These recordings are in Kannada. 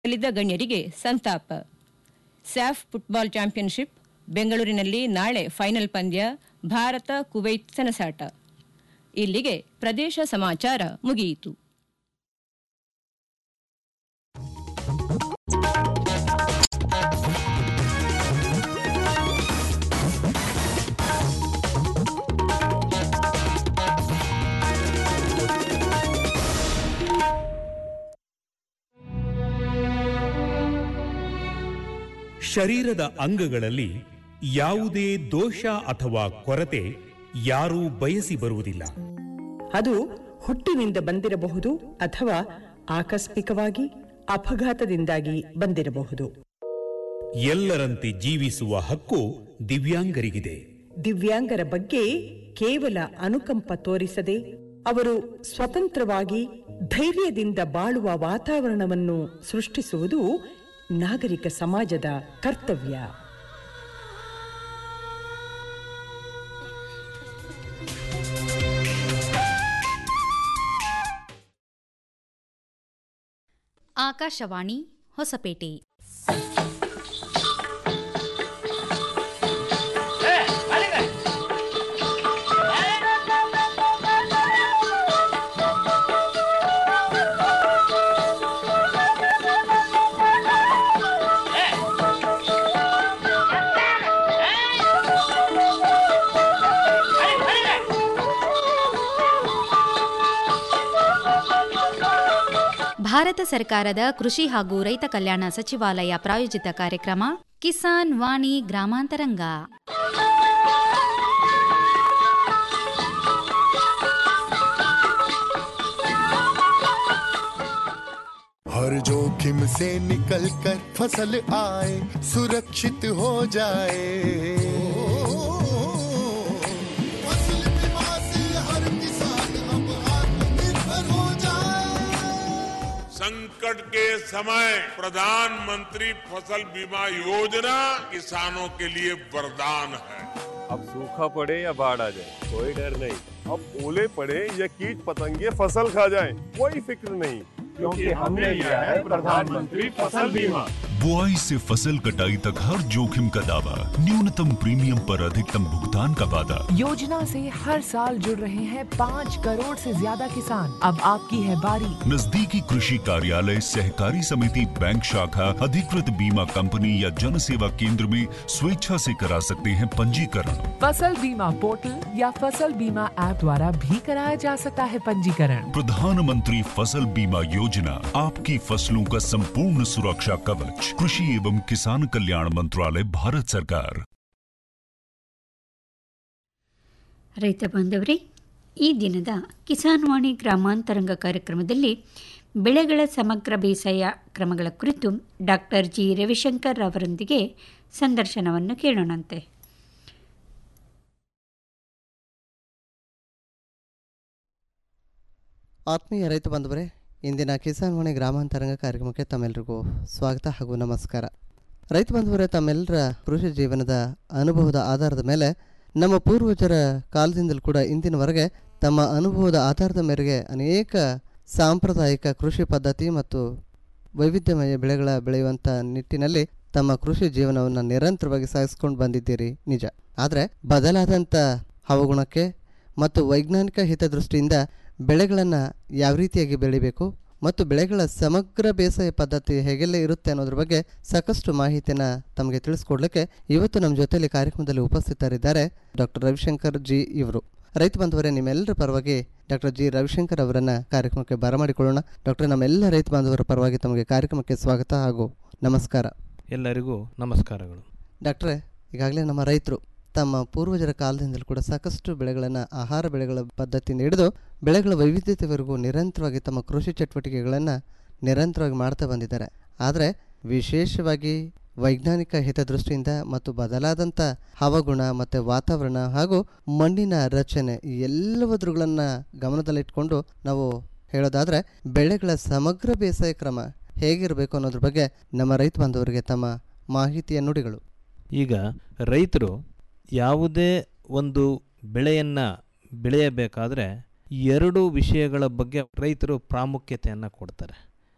ಲಿದ್ದ ಗಣ್ಯರಿಗೆ ಸಂತಾಪ ಸ್ಯಾಫ್ ಫುಟ್ಬಾಲ್ ಚಾಂಪಿಯನ್ಶಿಪ್ ಬೆಂಗಳೂರಿನಲ್ಲಿ ನಾಳೆ ಫೈನಲ್ ಪಂದ್ಯ ಭಾರತ ಕುವೈತ್ ಸೆಣಸಾಟ ಇಲ್ಲಿಗೆ ಪ್ರದೇಶ ಸಮಾಚಾರ ಮುಗಿಯಿತು ಶರೀರದ ಅಂಗಗಳಲ್ಲಿ ಯಾವುದೇ ದೋಷ ಅಥವಾ ಕೊರತೆ ಯಾರೂ ಬಯಸಿ ಬರುವುದಿಲ್ಲ ಅದು ಹುಟ್ಟಿನಿಂದ ಬಂದಿರಬಹುದು ಅಥವಾ ಆಕಸ್ಮಿಕವಾಗಿ ಅಪಘಾತದಿಂದಾಗಿ ಬಂದಿರಬಹುದು ಎಲ್ಲರಂತೆ ಜೀವಿಸುವ ಹಕ್ಕು ದಿವ್ಯಾಂಗರಿಗಿದೆ ದಿವ್ಯಾಂಗರ ಬಗ್ಗೆ ಕೇವಲ ಅನುಕಂಪ ತೋರಿಸದೆ ಅವರು ಸ್ವತಂತ್ರವಾಗಿ ಧೈರ್ಯದಿಂದ ಬಾಳುವ ವಾತಾವರಣವನ್ನು ಸೃಷ್ಟಿಸುವುದು ನಾಗರಿಕ ಸಮಾಜದ ಕರ್ತವ್ಯ ಆಕಾಶವಾಣಿ ಹೊಸಪೇಟೆ ಭಾರತ ಸರ್ಕಾರದ ಕೃಷಿ ಹಾಗೂ ರೈತ ಕಲ್ಯಾಣ ಸಚಿವಾಲಯ ಪ್ರಾಯೋಜಿತ ಕಾರ್ಯಕ್ರಮ ಕಿಸಾನ್ ವಾಣಿ ಗ್ರಾಮಾಂತರಂಗ हर जोखिम से निकल कर फसल आए सुरक्षित हो जाए फसल बीमा से हर किसान अब आत्मनिर्भर हो जाए संकट के समय प्रधानमंत्री फसल बीमा योजना किसानों के लिए वरदान है अब सूखा पड़े या बाढ़ आ जाए कोई डर नहीं अब ओले पड़े या कीट पतंगे फसल खा जाए कोई फिक्र नहीं क्योंकि हमने लिया है प्रधानमंत्री फसल बीमा बुआई से फसल कटाई तक हर जोखिम का दावा न्यूनतम प्रीमियम पर अधिकतम भुगतान का वादा योजना से हर साल जुड़ रहे हैं पाँच करोड़ से ज्यादा किसान अब आपकी है बारी नजदीकी कृषि कार्यालय सहकारी समिति बैंक शाखा अधिकृत बीमा कंपनी या जन सेवा केंद्र में स्वेच्छा से करा सकते हैं पंजीकरण फसल बीमा पोर्टल या फसल बीमा ऐप द्वारा भी कराया जा सकता है पंजीकरण प्रधानमंत्री फसल बीमा योजना आपकी फसलों का संपूर्ण सुरक्षा कवच कृषि एवं किसान कल्याण मंत्रालय भारत सरकार ರೈತ ಬಾಂಧವರೇ ಈ ದಿನದ ಕಿಸಾನ್ ವಾಣಿ ಗ್ರಾಮಾಂತರಂಗ ಕಾರ್ಯಕ್ರಮದಲ್ಲಿ ಬೆಳೆಗಳ ಸಮಗ್ರ ಬೇಸಾಯ ಕ್ರಮಗಳ ಕುರಿತು ಡಾಕ್ಟರ್ ಜಿ ರವಿಶಂಕರ್ ಅವರೊಂದಿಗೆ ಸಂದರ್ಶನವನ್ನು ಕೇಳೋಣಂತೆ ಆತ್ಮೀಯ ರೈತ ಬಂಧುವರೇ ಇಂದಿನ ಕಿಸಾನ್ ವಾಣಿ ಗ್ರಾಮಾಂತರಂಗ ಕಾರ್ಯಕ್ರಮಕ್ಕೆ ತಮ್ಮೆಲ್ಲರಿಗೂ ಸ್ವಾಗತ ಹಾಗೂ ನಮಸ್ಕಾರ ರೈತ ಬಂಧುವರೇ ತಮ್ಮೆಲ್ಲರ ಕೃಷಿ ಜೀವನದ ಅನುಭವದ ಆಧಾರದ ಮೇಲೆ ನಮ್ಮ ಪೂರ್ವಜರ ಕಾಲದಿಂದಲೂ ಕೂಡ ಇಂದಿನವರೆಗೆ ತಮ್ಮ ಅನುಭವದ ಆಧಾರದ ಮೇರೆಗೆ ಅನೇಕ ಸಾಂಪ್ರದಾಯಿಕ ಕೃಷಿ ಪದ್ಧತಿ ಮತ್ತು ವೈವಿಧ್ಯಮಯ ಬೆಳೆಗಳ ಬೆಳೆಯುವಂಥ ನಿಟ್ಟಿನಲ್ಲಿ ತಮ್ಮ ಕೃಷಿ ಜೀವನವನ್ನು ನಿರಂತರವಾಗಿ ಸಾಗಿಸ್ಕೊಂಡು ಬಂದಿದ್ದೀರಿ ನಿಜ ಆದರೆ ಬದಲಾದಂಥ ಹವಾಗುಣಕ್ಕೆ ಮತ್ತು ವೈಜ್ಞಾನಿಕ ಹಿತದೃಷ್ಟಿಯಿಂದ ಬೆಳೆಗಳನ್ನು ಯಾವ ರೀತಿಯಾಗಿ ಬೆಳಿಬೇಕು ಮತ್ತು ಬೆಳೆಗಳ ಸಮಗ್ರ ಬೇಸಾಯ ಪದ್ಧತಿ ಹೇಗೆಲ್ಲ ಇರುತ್ತೆ ಅನ್ನೋದ್ರ ಬಗ್ಗೆ ಸಾಕಷ್ಟು ಮಾಹಿತಿಯನ್ನು ತಮಗೆ ತಿಳಿಸ್ಕೊಡ್ಲಿಕ್ಕೆ ಇವತ್ತು ನಮ್ಮ ಜೊತೆಯಲ್ಲಿ ಕಾರ್ಯಕ್ರಮದಲ್ಲಿ ಉಪಸ್ಥಿತರಿದ್ದಾರೆ ಡಾಕ್ಟರ್ ರವಿಶಂಕರ್ ಜಿ ಇವರು ರೈತ ಬಂಧುವರೇ ನಿಮ್ಮೆಲ್ಲರ ಪರವಾಗಿ ಡಾಕ್ಟರ್ ಜಿ ರವಿಶಂಕರ್ ಅವರನ್ನು ಕಾರ್ಯಕ್ರಮಕ್ಕೆ ಬರಮಾಡಿಕೊಳ್ಳೋಣ ಡಾಕ್ಟರ್ ನಮ್ಮೆಲ್ಲ ರೈತ ಬಾಂಧವರ ಪರವಾಗಿ ತಮಗೆ ಕಾರ್ಯಕ್ರಮಕ್ಕೆ ಸ್ವಾಗತ ಹಾಗೂ ನಮಸ್ಕಾರ ಎಲ್ಲರಿಗೂ ನಮಸ್ಕಾರಗಳು ಡಾಕ್ಟ್ರೇ ಈಗಾಗಲೇ ನಮ್ಮ ರೈತರು ತಮ್ಮ ಪೂರ್ವಜರ ಕಾಲದಿಂದಲೂ ಕೂಡ ಸಾಕಷ್ಟು ಬೆಳೆಗಳನ್ನು ಆಹಾರ ಬೆಳೆಗಳ ಪದ್ಧತಿಯಿಂದ ಹಿಡಿದು ಬೆಳೆಗಳ ವೈವಿಧ್ಯತೆವರೆಗೂ ನಿರಂತರವಾಗಿ ತಮ್ಮ ಕೃಷಿ ಚಟುವಟಿಕೆಗಳನ್ನು ನಿರಂತರವಾಗಿ ಮಾಡ್ತಾ ಬಂದಿದ್ದಾರೆ ಆದರೆ ವಿಶೇಷವಾಗಿ ವೈಜ್ಞಾನಿಕ ಹಿತದೃಷ್ಟಿಯಿಂದ ಮತ್ತು ಬದಲಾದಂಥ ಹವಾಗುಣ ಮತ್ತು ವಾತಾವರಣ ಹಾಗೂ ಮಣ್ಣಿನ ರಚನೆ ಈ ಎಲ್ಲವದ್ರುಗಳನ್ನು ಗಮನದಲ್ಲಿಟ್ಕೊಂಡು ನಾವು ಹೇಳೋದಾದರೆ ಬೆಳೆಗಳ ಸಮಗ್ರ ಬೇಸಾಯ ಕ್ರಮ ಹೇಗಿರಬೇಕು ಅನ್ನೋದ್ರ ಬಗ್ಗೆ ನಮ್ಮ ರೈತ ಬಾಂಧವರಿಗೆ ತಮ್ಮ ಮಾಹಿತಿಯ ನುಡಿಗಳು ಈಗ ರೈತರು ಯಾವುದೇ ಒಂದು ಬೆಳೆಯನ್ನು ಬೆಳೆಯಬೇಕಾದ್ರೆ ಎರಡು ವಿಷಯಗಳ ಬಗ್ಗೆ ರೈತರು ಪ್ರಾಮುಖ್ಯತೆಯನ್ನು ಕೊಡ್ತಾರೆ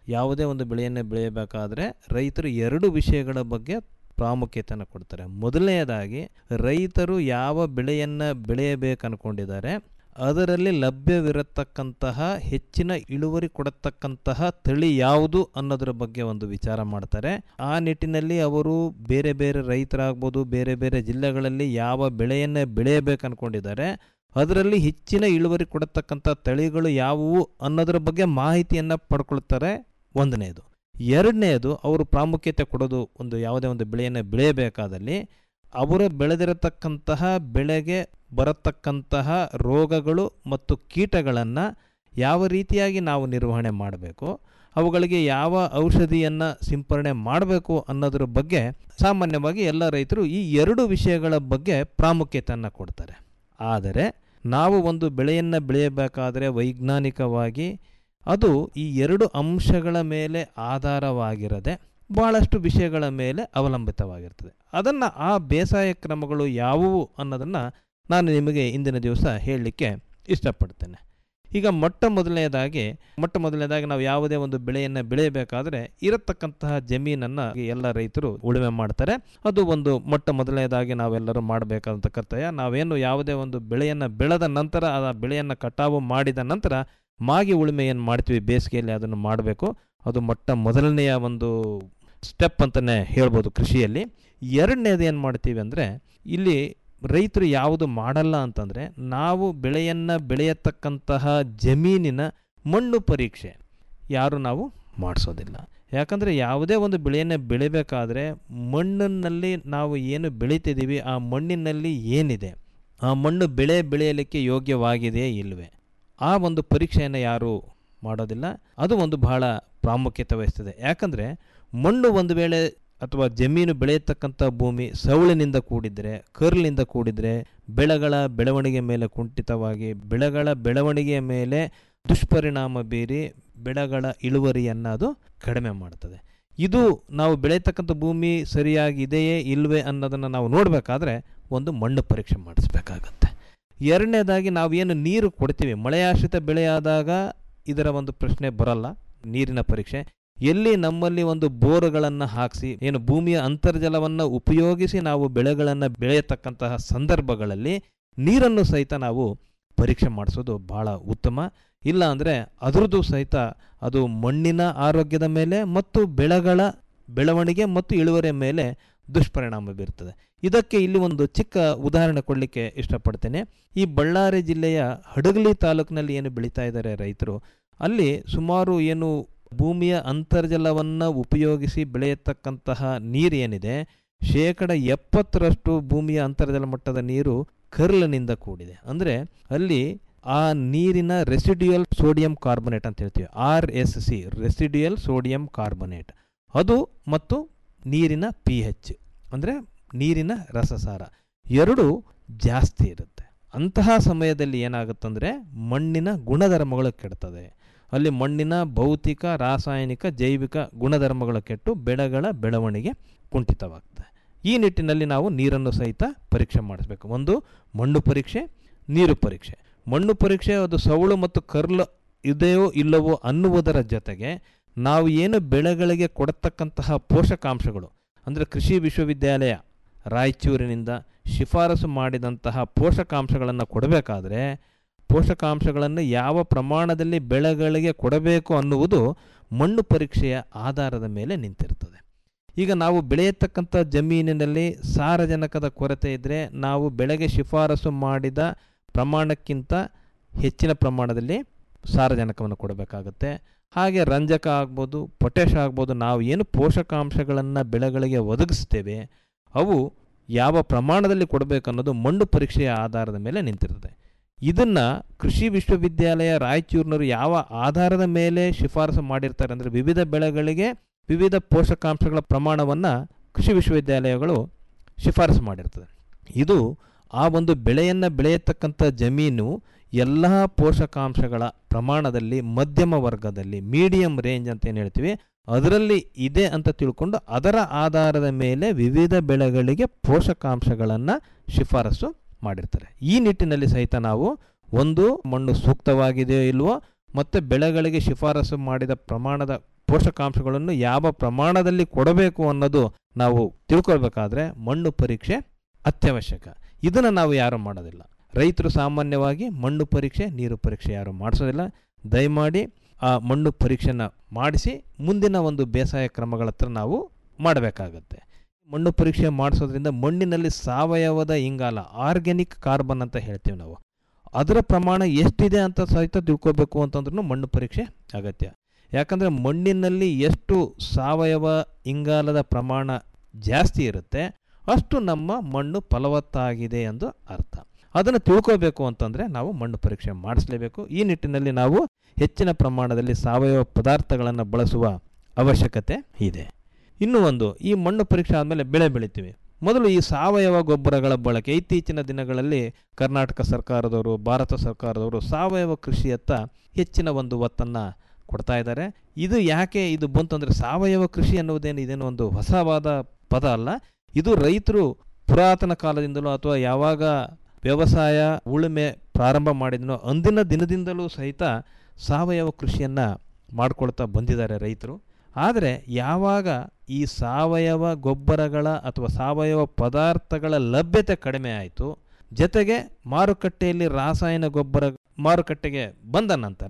ಯಾವುದೇ ಒಂದು ಬೆಳೆಯನ್ನು ಬೆಳೆಯಬೇಕಾದ್ರೆ ರೈತರು ಎರಡು ವಿಷಯಗಳ ಬಗ್ಗೆ ಪ್ರಾಮುಖ್ಯತೆಯನ್ನು ಕೊಡ್ತಾರೆ ಮೊದಲನೆಯದಾಗಿ ರೈತರು ಯಾವ ಬೆಳೆಯನ್ನು ಬೆಳೆಯಬೇಕು ಅನ್ಕೊಂಡಿದ್ದಾರೆ ಅದರಲ್ಲಿ ಲಭ್ಯವಿರತಕ್ಕಂತಹ ಹೆಚ್ಚಿನ ಇಳುವರಿ ಕೊಡತಕ್ಕಂತಹ ತಳಿ ಯಾವುದು ಅನ್ನೋದರ ಬಗ್ಗೆ ಒಂದು ವಿಚಾರ ಮಾಡ್ತಾರೆ ಆ ನಿಟ್ಟಿನಲ್ಲಿ ಅವರು ಬೇರೆ ಬೇರೆ ರೈತರಾಗ್ಬೋದು ಬೇರೆ ಬೇರೆ ಜಿಲ್ಲೆಗಳಲ್ಲಿ ಯಾವ ಬೆಳೆಯನ್ನೇ ಬೆಳೆಯಬೇಕು ಅನ್ಕೊಂಡಿದ್ದಾರೆ ಅದರಲ್ಲಿ ಹೆಚ್ಚಿನ ಇಳುವರಿ ಕೊಡತಕ್ಕಂಥ ತಳಿಗಳು ಯಾವುವು ಅನ್ನೋದರ ಬಗ್ಗೆ ಮಾಹಿತಿಯನ್ನು ಪಡ್ಕೊಳ್ತಾರೆ ಒಂದನೇದು ಎರಡನೇದು ಅವರು ಪ್ರಾಮುಖ್ಯತೆ ಕೊಡೋದು ಒಂದು ಯಾವುದೇ ಒಂದು ಬೆಳೆಯನ್ನು ಬೆಳೆಯಬೇಕಾದಲ್ಲಿ ಅವರು ಬೆಳೆದಿರತಕ್ಕಂತಹ ಬೆಳೆಗೆ ಬರತಕ್ಕಂತಹ ರೋಗಗಳು ಮತ್ತು ಕೀಟಗಳನ್ನು ಯಾವ ರೀತಿಯಾಗಿ ನಾವು ನಿರ್ವಹಣೆ ಮಾಡಬೇಕು ಅವುಗಳಿಗೆ ಯಾವ ಔಷಧಿಯನ್ನು ಸಿಂಪರಣೆ ಮಾಡಬೇಕು ಅನ್ನೋದ್ರ ಬಗ್ಗೆ ಸಾಮಾನ್ಯವಾಗಿ ಎಲ್ಲ ರೈತರು ಈ ಎರಡು ವಿಷಯಗಳ ಬಗ್ಗೆ ಪ್ರಾಮುಖ್ಯತೆಯನ್ನು ಕೊಡ್ತಾರೆ ಆದರೆ ನಾವು ಒಂದು ಬೆಳೆಯನ್ನು ಬೆಳೆಯಬೇಕಾದರೆ ವೈಜ್ಞಾನಿಕವಾಗಿ ಅದು ಈ ಎರಡು ಅಂಶಗಳ ಮೇಲೆ ಆಧಾರವಾಗಿರದೆ ಭಾಳಷ್ಟು ವಿಷಯಗಳ ಮೇಲೆ ಅವಲಂಬಿತವಾಗಿರ್ತದೆ ಅದನ್ನು ಆ ಬೇಸಾಯ ಕ್ರಮಗಳು ಯಾವುವು ಅನ್ನೋದನ್ನು ನಾನು ನಿಮಗೆ ಇಂದಿನ ದಿವಸ ಹೇಳಲಿಕ್ಕೆ ಇಷ್ಟಪಡ್ತೇನೆ ಈಗ ಮೊಟ್ಟ ಮೊದಲನೇದಾಗಿ ಮೊಟ್ಟ ಮೊದಲನೇದಾಗಿ ನಾವು ಯಾವುದೇ ಒಂದು ಬೆಳೆಯನ್ನು ಬೆಳೆಯಬೇಕಾದ್ರೆ ಇರತಕ್ಕಂತಹ ಜಮೀನನ್ನು ಎಲ್ಲ ರೈತರು ಉಳುಮೆ ಮಾಡ್ತಾರೆ ಅದು ಒಂದು ಮೊಟ್ಟ ಮೊದಲನೇದಾಗಿ ನಾವೆಲ್ಲರೂ ಮಾಡಬೇಕಾದಂಥ ಕರ್ತವ್ಯ ನಾವೇನು ಯಾವುದೇ ಒಂದು ಬೆಳೆಯನ್ನು ಬೆಳೆದ ನಂತರ ಆ ಬೆಳೆಯನ್ನು ಕಟಾವು ಮಾಡಿದ ನಂತರ ಮಾಗಿ ಉಳುಮೆ ಏನು ಮಾಡ್ತೀವಿ ಬೇಸಿಗೆಯಲ್ಲಿ ಅದನ್ನು ಮಾಡಬೇಕು ಅದು ಮೊಟ್ಟ ಮೊದಲನೆಯ ಒಂದು ಸ್ಟೆಪ್ ಅಂತಲೇ ಹೇಳ್ಬೋದು ಕೃಷಿಯಲ್ಲಿ ಎರಡನೇದು ಏನು ಮಾಡ್ತೀವಿ ಅಂದರೆ ಇಲ್ಲಿ ರೈತರು ಯಾವುದು ಮಾಡಲ್ಲ ಅಂತಂದರೆ ನಾವು ಬೆಳೆಯನ್ನು ಬೆಳೆಯತಕ್ಕಂತಹ ಜಮೀನಿನ ಮಣ್ಣು ಪರೀಕ್ಷೆ ಯಾರು ನಾವು ಮಾಡಿಸೋದಿಲ್ಲ ಯಾಕಂದರೆ ಯಾವುದೇ ಒಂದು ಬೆಳೆಯನ್ನು ಬೆಳಿಬೇಕಾದ್ರೆ ಮಣ್ಣಿನಲ್ಲಿ ನಾವು ಏನು ಬೆಳೀತಿದ್ದೀವಿ ಆ ಮಣ್ಣಿನಲ್ಲಿ ಏನಿದೆ ಆ ಮಣ್ಣು ಬೆಳೆ ಬೆಳೆಯಲಿಕ್ಕೆ ಯೋಗ್ಯವಾಗಿದೆಯೇ ಇಲ್ಲವೇ ಆ ಒಂದು ಪರೀಕ್ಷೆಯನ್ನು ಯಾರು ಮಾಡೋದಿಲ್ಲ ಅದು ಒಂದು ಬಹಳ ಪ್ರಾಮುಖ್ಯತೆ ವಹಿಸ್ತದೆ ಯಾಕಂದರೆ ಮಣ್ಣು ಒಂದು ವೇಳೆ ಅಥವಾ ಜಮೀನು ಬೆಳೆಯತಕ್ಕಂಥ ಭೂಮಿ ಸವಳಿನಿಂದ ಕೂಡಿದರೆ ಕರ್ಲಿನಿಂದ ಕೂಡಿದರೆ ಬೆಳೆಗಳ ಬೆಳವಣಿಗೆ ಮೇಲೆ ಕುಂಠಿತವಾಗಿ ಬೆಳೆಗಳ ಬೆಳವಣಿಗೆಯ ಮೇಲೆ ದುಷ್ಪರಿಣಾಮ ಬೀರಿ ಬೆಳೆಗಳ ಇಳುವರಿಯನ್ನು ಅದು ಕಡಿಮೆ ಮಾಡ್ತದೆ ಇದು ನಾವು ಬೆಳೆಯತಕ್ಕಂಥ ಭೂಮಿ ಸರಿಯಾಗಿದೆಯೇ ಇಲ್ವೇ ಅನ್ನೋದನ್ನು ನಾವು ನೋಡಬೇಕಾದ್ರೆ ಒಂದು ಮಣ್ಣು ಪರೀಕ್ಷೆ ಮಾಡಿಸ್ಬೇಕಾಗತ್ತೆ ಎರಡನೇದಾಗಿ ನಾವು ಏನು ನೀರು ಕೊಡ್ತೀವಿ ಮಳೆಯಾಶ್ರಿತ ಬೆಳೆಯಾದಾಗ ಇದರ ಒಂದು ಪ್ರಶ್ನೆ ಬರಲ್ಲ ನೀರಿನ ಪರೀಕ್ಷೆ ಎಲ್ಲಿ ನಮ್ಮಲ್ಲಿ ಒಂದು ಬೋರ್ಗಳನ್ನು ಹಾಕಿಸಿ ಏನು ಭೂಮಿಯ ಅಂತರ್ಜಲವನ್ನು ಉಪಯೋಗಿಸಿ ನಾವು ಬೆಳೆಗಳನ್ನು ಬೆಳೆಯತಕ್ಕಂತಹ ಸಂದರ್ಭಗಳಲ್ಲಿ ನೀರನ್ನು ಸಹಿತ ನಾವು ಪರೀಕ್ಷೆ ಮಾಡಿಸೋದು ಬಹಳ ಉತ್ತಮ ಇಲ್ಲ ಅಂದರೆ ಅದರದ್ದು ಸಹಿತ ಅದು ಮಣ್ಣಿನ ಆರೋಗ್ಯದ ಮೇಲೆ ಮತ್ತು ಬೆಳೆಗಳ ಬೆಳವಣಿಗೆ ಮತ್ತು ಇಳುವರಿಯ ಮೇಲೆ ದುಷ್ಪರಿಣಾಮ ಬೀರ್ತದೆ ಇದಕ್ಕೆ ಇಲ್ಲಿ ಒಂದು ಚಿಕ್ಕ ಉದಾಹರಣೆ ಕೊಡಲಿಕ್ಕೆ ಇಷ್ಟಪಡ್ತೇನೆ ಈ ಬಳ್ಳಾರಿ ಜಿಲ್ಲೆಯ ಹಡಗಲಿ ತಾಲೂಕಿನಲ್ಲಿ ಏನು ಬೆಳೀತಾ ಇದ್ದಾರೆ ರೈತರು ಅಲ್ಲಿ ಸುಮಾರು ಏನು ಭೂಮಿಯ ಅಂತರ್ಜಲವನ್ನು ಉಪಯೋಗಿಸಿ ಬೆಳೆಯತಕ್ಕಂತಹ ನೀರು ಏನಿದೆ ಶೇಕಡ ಎಪ್ಪತ್ತರಷ್ಟು ಭೂಮಿಯ ಅಂತರ್ಜಲ ಮಟ್ಟದ ನೀರು ಕರ್ಲನಿಂದ ಕೂಡಿದೆ ಅಂದರೆ ಅಲ್ಲಿ ಆ ನೀರಿನ ರೆಸಿಡ್ಯುಯಲ್ ಸೋಡಿಯಂ ಕಾರ್ಬೊನೇಟ್ ಅಂತ ಹೇಳ್ತೀವಿ R S C residual sodium carbonate ಅದು ಮತ್ತು ನೀರಿನ ಪಿ ಹೆಚ್ ಅಂದರೆ ನೀರಿನ ರಸಸಾರ ಎರಡು ಜಾಸ್ತಿ ಇರುತ್ತೆ ಅಂತಹ ಸಮಯದಲ್ಲಿ ಏನಾಗುತ್ತಂದರೆ ಮಣ್ಣಿನ ಗುಣಧರ್ಮಗಳು ಕೆಡ್ತದೆ ಅಲ್ಲಿ ಮಣ್ಣಿನ ಭೌತಿಕ ರಾಸಾಯನಿಕ ಜೈವಿಕ ಗುಣಧರ್ಮಗಳು ಕೆಟ್ಟು ಬೆಳೆಗಳ ಬೆಳವಣಿಗೆ ಕುಂಠಿತವಾಗ್ತದೆ ಈ ನಿಟ್ಟಿನಲ್ಲಿ ನಾವು ನೀರನ್ನು ಸಹಿತ ಪರೀಕ್ಷೆ ಮಾಡಿಸ್ಬೇಕು ಒಂದು ಮಣ್ಣು ಪರೀಕ್ಷೆ ನೀರು ಪರೀಕ್ಷೆ ಮಣ್ಣು ಪರೀಕ್ಷೆ ಅದು ಸವಳು ಮತ್ತು ಕರ್ಲು ಇದೆಯೋ ಇಲ್ಲವೋ ಅನ್ನುವುದರ ಜೊತೆಗೆ ನಾವು ಏನು ಬೆಳೆಗಳಿಗೆ ಕೊಡತಕ್ಕಂತಹ ಪೋಷಕಾಂಶಗಳು ಅಂದರೆ ಕೃಷಿ ವಿಶ್ವವಿದ್ಯಾಲಯ ರಾಯಚೂರಿನಿಂದ ಶಿಫಾರಸು ಮಾಡಿದಂತಹ ಪೋಷಕಾಂಶಗಳನ್ನು ಕೊಡಬೇಕಾದ್ರೆ ಪೋಷಕಾಂಶಗಳನ್ನು ಯಾವ ಪ್ರಮಾಣದಲ್ಲಿ ಬೆಳೆಗಳಿಗೆ ಕೊಡಬೇಕು ಅನ್ನುವುದು ಮಣ್ಣು ಪರೀಕ್ಷೆಯ ಆಧಾರದ ಮೇಲೆ ನಿಂತಿರ್ತದೆ ಈಗ ನಾವು ಬೆಳೆಯತಕ್ಕಂಥ ಜಮೀನಿನಲ್ಲಿ ಸಾರಜನಕದ ಕೊರತೆ ಇದ್ದರೆ ನಾವು ಬೆಳೆಗೆ ಶಿಫಾರಸು ಮಾಡಿದ ಪ್ರಮಾಣಕ್ಕಿಂತ ಹೆಚ್ಚಿನ ಪ್ರಮಾಣದಲ್ಲಿ ಸಾರಜನಕವನ್ನು ಕೊಡಬೇಕಾಗುತ್ತೆ ಹಾಗೆ ರಂಜಕ ಆಗ್ಬೋದು ಪೊಟ್ಯಾಷ್ ಆಗ್ಬೋದು ನಾವು ಏನು ಪೋಷಕಾಂಶಗಳನ್ನು ಬೆಳೆಗಳಿಗೆ ಒದಗಿಸ್ತೇವೆ ಅವು ಯಾವ ಪ್ರಮಾಣದಲ್ಲಿ ಕೊಡಬೇಕು ಅನ್ನೋದು ಮಣ್ಣು ಪರೀಕ್ಷೆಯ ಆಧಾರದ ಮೇಲೆ ನಿಂತಿರ್ತದೆ ಇದನ್ನು ಕೃಷಿ ವಿಶ್ವವಿದ್ಯಾಲಯ ರಾಯಚೂರಿನವರು ಯಾವ ಆಧಾರದ ಮೇಲೆ ಶಿಫಾರಸು ಮಾಡಿರ್ತಾರೆ ಅಂದರೆ ವಿವಿಧ ಬೆಳೆಗಳಿಗೆ ವಿವಿಧ ಪೋಷಕಾಂಶಗಳ ಪ್ರಮಾಣವನ್ನು ಕೃಷಿ ವಿಶ್ವವಿದ್ಯಾಲಯಗಳು ಶಿಫಾರಸು ಮಾಡಿರ್ತದೆ ಇದು ಆ ಒಂದು ಬೆಳೆಯನ್ನು ಬೆಳೆಯತಕ್ಕಂಥ ಜಮೀನು ಎಲ್ಲ ಪೋಷಕಾಂಶಗಳ ಪ್ರಮಾಣದಲ್ಲಿ ಮಧ್ಯಮ ವರ್ಗದಲ್ಲಿ ಮೀಡಿಯಂ ರೇಂಜ್ ಅಂತ ಏನು ಹೇಳ್ತೀವಿ ಅದರಲ್ಲಿ ಇದೆ ಅಂತ ತಿಳ್ಕೊಂಡು ಅದರ ಆಧಾರದ ಮೇಲೆ ವಿವಿಧ ಬೆಳೆಗಳಿಗೆ ಪೋಷಕಾಂಶಗಳನ್ನು ಶಿಫಾರಸು ಮಾಡಿರ್ತಾರೆ ಈ ನಿಟ್ಟಿನಲ್ಲಿ ಸಹಿತ ನಾವು ಒಂದು ಮಣ್ಣು ಸೂಕ್ತವಾಗಿದೆಯೋ ಇಲ್ವೋ ಮತ್ತು ಬೆಳೆಗಳಿಗೆ ಶಿಫಾರಸು ಮಾಡಿದ ಪ್ರಮಾಣದ ಪೋಷಕಾಂಶಗಳನ್ನು ಯಾವ ಪ್ರಮಾಣದಲ್ಲಿ ಕೊಡಬೇಕು ಅನ್ನೋದು ನಾವು ತಿಳ್ಕೊಳ್ಬೇಕಾದ್ರೆ ಮಣ್ಣು ಪರೀಕ್ಷೆ ಅತ್ಯವಶ್ಯಕ ಇದನ್ನು ನಾವು ಯಾರು ಮಾಡೋದಿಲ್ಲ ರೈತರು ಸಾಮಾನ್ಯವಾಗಿ ಮಣ್ಣು ಪರೀಕ್ಷೆ ನೀರು ಪರೀಕ್ಷೆ ಯಾರು ಮಾಡಿಸೋದಿಲ್ಲ ದಯಮಾಡಿ ಆ ಮಣ್ಣು ಪರೀಕ್ಷೆನ ಮಾಡಿಸಿ ಮುಂದಿನ ಒಂದು ಬೇಸಾಯ ಕ್ರಮಗಳ ಹತ್ರ ನಾವು ಮಾಡಬೇಕಾಗತ್ತೆ ಮಣ್ಣು ಪರೀಕ್ಷೆ ಮಾಡಿಸೋದ್ರಿಂದ ಮಣ್ಣಿನಲ್ಲಿ ಸಾವಯವದ ಇಂಗಾಲ ಆರ್ಗ್ಯಾನಿಕ್ ಕಾರ್ಬನ್ ಅಂತ ಹೇಳ್ತೀವಿ ನಾವು ಅದರ ಪ್ರಮಾಣ ಎಷ್ಟಿದೆ ಅಂತ ಸಹಿತ ತಿಳ್ಕೊಬೇಕು ಅಂತಂದ್ರೂ ಮಣ್ಣು ಪರೀಕ್ಷೆ ಅಗತ್ಯ ಯಾಕಂದರೆ ಮಣ್ಣಿನಲ್ಲಿ ಎಷ್ಟು ಸಾವಯವ ಇಂಗಾಲದ ಪ್ರಮಾಣ ಜಾಸ್ತಿ ಇರುತ್ತೆ ಅಷ್ಟು ನಮ್ಮ ಮಣ್ಣು ಫಲವತ್ತಾಗಿದೆ ಎಂದು ಅರ್ಥ ಅದನ್ನು ತಿಳ್ಕೋಬೇಕು ಅಂತಂದರೆ ನಾವು ಮಣ್ಣು ಪರೀಕ್ಷೆ ಮಾಡಿಸಲೇಬೇಕು ಈ ನಿಟ್ಟಿನಲ್ಲಿ ನಾವು ಹೆಚ್ಚಿನ ಪ್ರಮಾಣದಲ್ಲಿ ಸಾವಯವ ಪದಾರ್ಥಗಳನ್ನು ಬಳಸುವ ಅವಶ್ಯಕತೆ ಇದೆ ಇನ್ನೂ ಒಂದು ಈ ಮಣ್ಣು ಪರೀಕ್ಷೆ ಆದಮೇಲೆ ಬೆಳೆ ಬೆಳಿತೀವಿ ಮೊದಲು ಈ ಸಾವಯವ ಗೊಬ್ಬರಗಳ ಬಳಕೆ ಇತ್ತೀಚಿನ ದಿನಗಳಲ್ಲಿ ಕರ್ನಾಟಕ ಸರ್ಕಾರದವರು ಭಾರತ ಸರ್ಕಾರದವರು ಸಾವಯವ ಕೃಷಿಯತ್ತ ಹೆಚ್ಚಿನ ಒಂದು ಒತ್ತನ್ನು ಕೊಡ್ತಾ ಇದ್ದಾರೆ ಇದು ಯಾಕೆ ಇದು ಬಂತು ಅಂದರೆ ಸಾವಯವ ಕೃಷಿ ಅನ್ನುವುದೇನು ಇದೇನು ಒಂದು ಹೊಸವಾದ ಪದ ಅಲ್ಲ ಇದು ರೈತರು ಪುರಾತನ ಕಾಲದಿಂದಲೂ ಅಥವಾ ಯಾವಾಗ ವ್ಯವಸಾಯ ಉಳುಮೆ ಪ್ರಾರಂಭ ಮಾಡಿದನೋ ಅಂದಿನ ದಿನದಿಂದಲೂ ಸಹಿತ ಸಾವಯವ ಕೃಷಿಯನ್ನು ಮಾಡ್ಕೊಳ್ತಾ ಬಂದಿದ್ದಾರೆ ರೈತರು ಆದರೆ ಯಾವಾಗ ಈ ಸಾವಯವ ಗೊಬ್ಬರಗಳ ಅಥವಾ ಸಾವಯವ ಪದಾರ್ಥಗಳ ಲಭ್ಯತೆ ಕಡಿಮೆ ಆಯಿತು ಜೊತೆಗೆ ಮಾರುಕಟ್ಟೆಯಲ್ಲಿ ರಾಸಾಯನ ಗೊಬ್ಬರ ಮಾರುಕಟ್ಟೆಗೆ ಬಂದ ನಂತರ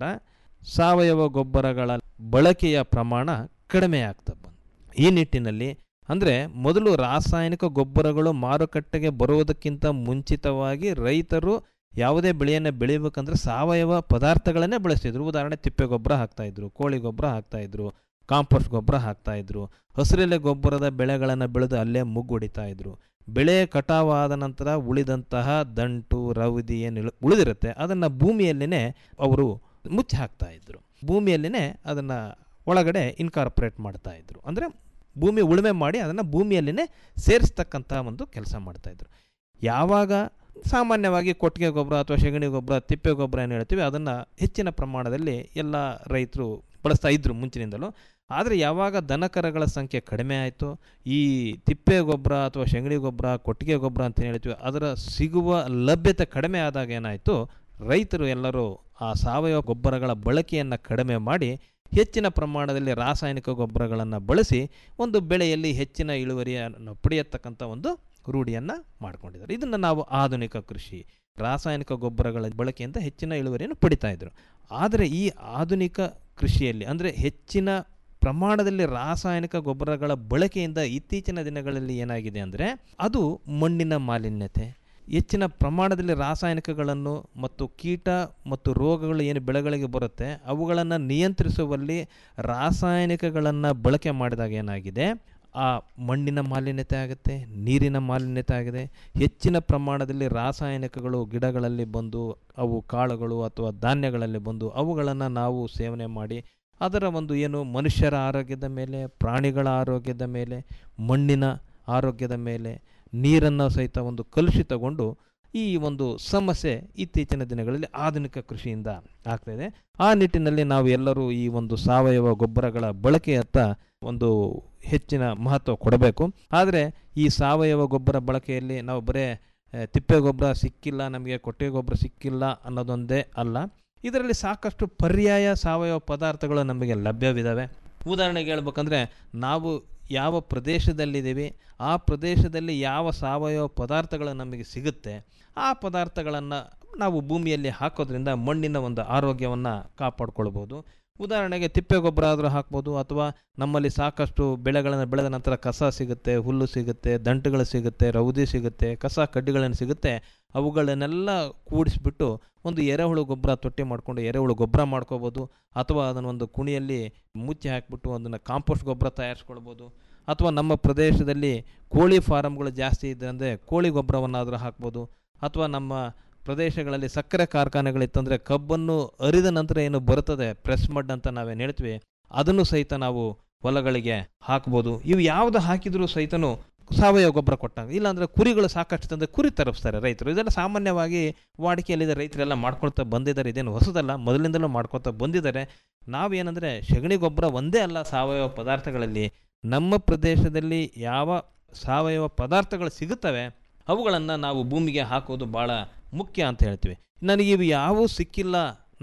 ಸಾವಯವ ಗೊಬ್ಬರಗಳ ಬಳಕೆಯ ಪ್ರಮಾಣ ಕಡಿಮೆ ಆಗ್ತಾ ಬಂತು ಈ ನಿಟ್ಟಿನಲ್ಲಿ ಅಂದರೆ ಮೊದಲು ರಾಸಾಯನಿಕ ಗೊಬ್ಬರಗಳು ಮಾರುಕಟ್ಟೆಗೆ ಬರುವುದಕ್ಕಿಂತ ಮುಂಚಿತವಾಗಿ ರೈತರು ಯಾವುದೇ ಬೆಳೆಯನ್ನು ಬೆಳಿಬೇಕಂದ್ರೆ ಸಾವಯವ ಪದಾರ್ಥಗಳನ್ನೇ ಬಳಸ್ತಿದ್ರು ಉದಾಹರಣೆ ತಿಪ್ಪೆ ಗೊಬ್ಬರ ಹಾಕ್ತಾಯಿದ್ರು ಕೋಳಿ ಗೊಬ್ಬರ ಹಾಕ್ತಾಯಿದ್ರು ಕಾಂಪೋಸ್ಟ್ ಗೊಬ್ಬರ ಹಾಕ್ತಾಯಿದ್ರು ಹಸಿರೆಲೆ ಗೊಬ್ಬರದ ಬೆಳೆಗಳನ್ನು ಬೆಳೆದು ಅಲ್ಲೇ ಮುಗ್ಗುಡಿತಾ ಇದ್ರು ಬೆಳೆ ಕಟಾವಾದ ನಂತರ ಉಳಿದಂತಹ ದಂಟು ರವದಿ ಏನು ಉಳಿದಿರುತ್ತೆ ಅದನ್ನು ಭೂಮಿಯಲ್ಲಿನೇ ಅವರು ಮುಚ್ಚಿ ಹಾಕ್ತಾ ಇದ್ರು ಭೂಮಿಯಲ್ಲಿನೇ ಅದನ್ನು ಒಳಗಡೆ ಇನ್ಕಾರ್ಪೊರೇಟ್ ಮಾಡ್ತಾ ಇದ್ರು ಅಂದರೆ ಭೂಮಿ ಉಳುಮೆ ಮಾಡಿ ಅದನ್ನು ಭೂಮಿಯಲ್ಲಿನೇ ಸೇರಿಸ್ತಕ್ಕಂಥ ಒಂದು ಕೆಲಸ ಮಾಡ್ತಾಯಿದ್ರು ಯಾವಾಗ ಸಾಮಾನ್ಯವಾಗಿ ಕೊಟ್ಟಿಗೆ ಗೊಬ್ಬರ ಅಥವಾ ಸೆಗಣಿ ಗೊಬ್ಬರ ತಿಪ್ಪೆ ಗೊಬ್ಬರ ಏನು ಹೇಳ್ತೀವಿ ಅದನ್ನು ಹೆಚ್ಚಿನ ಪ್ರಮಾಣದಲ್ಲಿ ಎಲ್ಲ ರೈತರು ಬಳಸ್ತಾ ಇದ್ದರು ಮುಂಚಿನಿಂದಲೂ ಆದರೆ ಯಾವಾಗ ದನಕರಗಳ ಸಂಖ್ಯೆ ಕಡಿಮೆ ಆಯಿತು ಈ ತಿಪ್ಪೆ ಗೊಬ್ಬರ ಅಥವಾ ಸೆಗಣಿ ಗೊಬ್ಬರ ಕೊಟ್ಟಿಗೆ ಗೊಬ್ಬರ ಅಂತ ಹೇಳ್ತೀವಿ ಅದರ ಸಿಗುವ ಲಭ್ಯತೆ ಕಡಿಮೆ ಆದಾಗ ಏನಾಯಿತು ರೈತರು ಎಲ್ಲರೂ ಆ ಸಾವಯವ ಗೊಬ್ಬರಗಳ ಬಳಕೆಯನ್ನು ಕಡಿಮೆ ಮಾಡಿ ಹೆಚ್ಚಿನ ಪ್ರಮಾಣದಲ್ಲಿ ರಾಸಾಯನಿಕ ಗೊಬ್ಬರಗಳನ್ನು ಬಳಸಿ ಒಂದು ಬೆಳೆಯಲ್ಲಿ ಹೆಚ್ಚಿನ ಇಳುವರಿಯನ್ನು ಪಡೆಯತಕ್ಕಂಥ ಒಂದು ರೂಢಿಯನ್ನು ಮಾಡ್ಕೊಂಡಿದ್ದಾರೆ ಇದನ್ನು ನಾವು ಆಧುನಿಕ ಕೃಷಿ ರಾಸಾಯನಿಕ ಗೊಬ್ಬರಗಳ ಬಳಕೆಯಿಂದ ಹೆಚ್ಚಿನ ಇಳುವರಿಯನ್ನು ಪಡಿತಾ ಇದ್ರು ಆದರೆ ಈ ಆಧುನಿಕ ಕೃಷಿಯಲ್ಲಿ ಅಂದರೆ ಹೆಚ್ಚಿನ ಪ್ರಮಾಣದಲ್ಲಿ ರಾಸಾಯನಿಕ ಗೊಬ್ಬರಗಳ ಬಳಕೆಯಿಂದ ಇತ್ತೀಚಿನ ದಿನಗಳಲ್ಲಿ ಏನಾಗಿದೆ ಅಂದರೆ ಅದು ಮಣ್ಣಿನ ಮಾಲಿನ್ಯತೆ ಹೆಚ್ಚಿನ ಪ್ರಮಾಣದಲ್ಲಿ ರಾಸಾಯನಿಕಗಳನ್ನು ಮತ್ತು ಕೀಟ ಮತ್ತು ರೋಗಗಳು ಏನು ಬೆಳೆಗಳಿಗೆ ಬರುತ್ತೆ ಅವುಗಳನ್ನು ನಿಯಂತ್ರಿಸುವಲ್ಲಿ ರಾಸಾಯನಿಕಗಳನ್ನು ಬಳಕೆ ಮಾಡಿದಾಗ ಏನಾಗಿದೆ ಆ ಮಣ್ಣಿನ ಮಾಲಿನ್ಯತೆ ಆಗುತ್ತೆ ನೀರಿನ ಮಾಲಿನ್ಯತೆ ಆಗಿದೆ ಹೆಚ್ಚಿನ ಪ್ರಮಾಣದಲ್ಲಿ ರಾಸಾಯನಿಕಗಳು ಗಿಡಗಳಲ್ಲಿ ಬಂದು ಅವು ಕಾಳುಗಳು ಅಥವಾ ಧಾನ್ಯಗಳಲ್ಲಿ ಬಂದು ಅವುಗಳನ್ನು ನಾವು ಸೇವನೆ ಮಾಡಿ ಅದರ ಒಂದು ಏನು ಮನುಷ್ಯರ ಆರೋಗ್ಯದ ಮೇಲೆ ಪ್ರಾಣಿಗಳ ಆರೋಗ್ಯದ ಮೇಲೆ ಮಣ್ಣಿನ ಆರೋಗ್ಯದ ಮೇಲೆ ನೀರನ್ನು ಸಹಿತ ಒಂದು ಕಲುಷಿತಗೊಂಡು ಈ ಒಂದು ಸಮಸ್ಯೆ ಇತ್ತೀಚಿನ ದಿನಗಳಲ್ಲಿ ಆಧುನಿಕ ಕೃಷಿಯಿಂದ ಆಗ್ತಾಯಿದೆ ಆ ನಿಟ್ಟಿನಲ್ಲಿ ನಾವು ಎಲ್ಲರೂ ಈ ಒಂದು ಸಾವಯವ ಗೊಬ್ಬರಗಳ ಬಳಕೆಯತ್ತ ಒಂದು ಹೆಚ್ಚಿನ ಮಹತ್ವ ಕೊಡಬೇಕು ಆದರೆ ಈ ಸಾವಯವ ಗೊಬ್ಬರ ಬಳಕೆಯಲ್ಲಿ ನಾವು ಬರೇ ತಿಪ್ಪೆ ಗೊಬ್ಬರ ಸಿಕ್ಕಿಲ್ಲ ನಮಗೆ ಕೊಟ್ಟಿಗೆ ಗೊಬ್ಬರ ಸಿಕ್ಕಿಲ್ಲ ಅನ್ನೋದೊಂದೇ ಅಲ್ಲ ಇದರಲ್ಲಿ ಸಾಕಷ್ಟು ಪರ್ಯಾಯ ಸಾವಯವ ಪದಾರ್ಥಗಳು ನಮಗೆ ಲಭ್ಯವಿದ್ದಾವೆ ಉದಾಹರಣೆಗೆ ಹೇಳ್ಬೇಕಂದ್ರೆ ನಾವು ಯಾವ ಪ್ರದೇಶದಲ್ಲಿದ್ದೀವಿ ಆ ಪ್ರದೇಶದಲ್ಲಿ ಯಾವ ಸಾವಯವ ಪದಾರ್ಥಗಳು ನಮಗೆ ಸಿಗುತ್ತೆ ಆ ಪದಾರ್ಥಗಳನ್ನು ನಾವು ಭೂಮಿಯಲ್ಲಿ ಹಾಕೋದ್ರಿಂದ ಮಣ್ಣಿನ ಒಂದು ಆರೋಗ್ಯವನ್ನು ಕಾಪಾಡ್ಕೊಳ್ಬೋದು ಉದಾಹರಣೆಗೆ ತಿಪ್ಪೆ ಗೊಬ್ಬರ ಆದರೂ ಹಾಕ್ಬೋದು ಅಥವಾ ನಮ್ಮಲ್ಲಿ ಸಾಕಷ್ಟು ಬೆಳೆಗಳನ್ನು ಬೆಳೆದ ನಂತರ ಕಸ ಸಿಗುತ್ತೆ ಹುಲ್ಲು ಸಿಗುತ್ತೆ ದಂಟುಗಳು ಸಿಗುತ್ತೆ ರೌದಿ ಸಿಗುತ್ತೆ ಕಸ ಕಡ್ಡಿಗಳನ್ನು ಸಿಗುತ್ತೆ ಅವುಗಳನ್ನೆಲ್ಲ ಕೂಡಿಸ್ಬಿಟ್ಟು ಒಂದು ಎರೆಹುಳು ಗೊಬ್ಬರ ತೊಟ್ಟಿ ಮಾಡಿಕೊಂಡು ಎರೆಹುಳು ಗೊಬ್ಬರ ಮಾಡ್ಕೋಬೋದು ಅಥವಾ ಅದನ್ನು ಒಂದು ಕುಣಿಯಲ್ಲಿ ಮುಚ್ಚಿ ಹಾಕಿಬಿಟ್ಟು ಅದನ್ನು ಕಾಂಪೋಸ್ಟ್ ಗೊಬ್ಬರ ತಯಾರಿಸ್ಕೊಳ್ಬೋದು ಅಥವಾ ನಮ್ಮ ಪ್ರದೇಶದಲ್ಲಿ ಕೋಳಿ ಫಾರಮ್ಗಳು ಜಾಸ್ತಿ ಇದೆ ಅಂದರೆ ಕೋಳಿ ಗೊಬ್ಬರವನ್ನಾದರೂ ಹಾಕ್ಬೋದು ಅಥವಾ ನಮ್ಮ ಪ್ರದೇಶಗಳಲ್ಲಿ ಸಕ್ಕರೆ ಕಾರ್ಖಾನೆಗಳಿತ್ತಂದರೆ ಕಬ್ಬನ್ನು ಅರಿದ ನಂತರ ಏನು ಬರುತ್ತದೆ ಪ್ರೆಸ್ ಮಡ್ ಅಂತ ನಾವೇನು ಹೇಳ್ತೀವಿ ಅದನ್ನು ಸಹಿತ ನಾವು ಹೊಲಗಳಿಗೆ ಹಾಕ್ಬೋದು ಇವು ಯಾವುದು ಹಾಕಿದರೂ ಸಹಿತನೂ ಸಾವಯವ ಗೊಬ್ಬರ ಕೊಟ್ಟಾಗ ಇಲ್ಲಾಂದರೆ ಕುರಿಗಳು ಸಾಕಷ್ಟು ತಂದರೆ ಕುರಿ ತರಿಸ್ತಾರೆ ರೈತರು ಇದೆಲ್ಲ ಸಾಮಾನ್ಯವಾಗಿ ವಾಡಿಕೆಯಲ್ಲಿದೆ ರೈತರೆಲ್ಲ ಮಾಡ್ಕೊಳ್ತಾ ಬಂದಿದ್ದಾರೆ ಇದೇನು ಹೊಸದಲ್ಲ ಮೊದಲಿಂದಲೂ ಮಾಡ್ಕೊಳ್ತಾ ಬಂದಿದ್ದಾರೆ ನಾವೇನಂದರೆ ಸಗಣಿ ಗೊಬ್ಬರ ಒಂದೇ ಅಲ್ಲ ಸಾವಯವ ಪದಾರ್ಥಗಳಲ್ಲಿ ನಮ್ಮ ಪ್ರದೇಶದಲ್ಲಿ ಯಾವ ಸಾವಯವ ಪದಾರ್ಥಗಳು ಸಿಗುತ್ತವೆ ಅವುಗಳನ್ನು ನಾವು ಭೂಮಿಗೆ ಹಾಕೋದು ಭಾಳ ಮುಖ್ಯ ಅಂತ ಹೇಳ್ತೀವಿ ನನಗೆ ಇವು ಯಾವೂ ಸಿಕ್ಕಿಲ್ಲ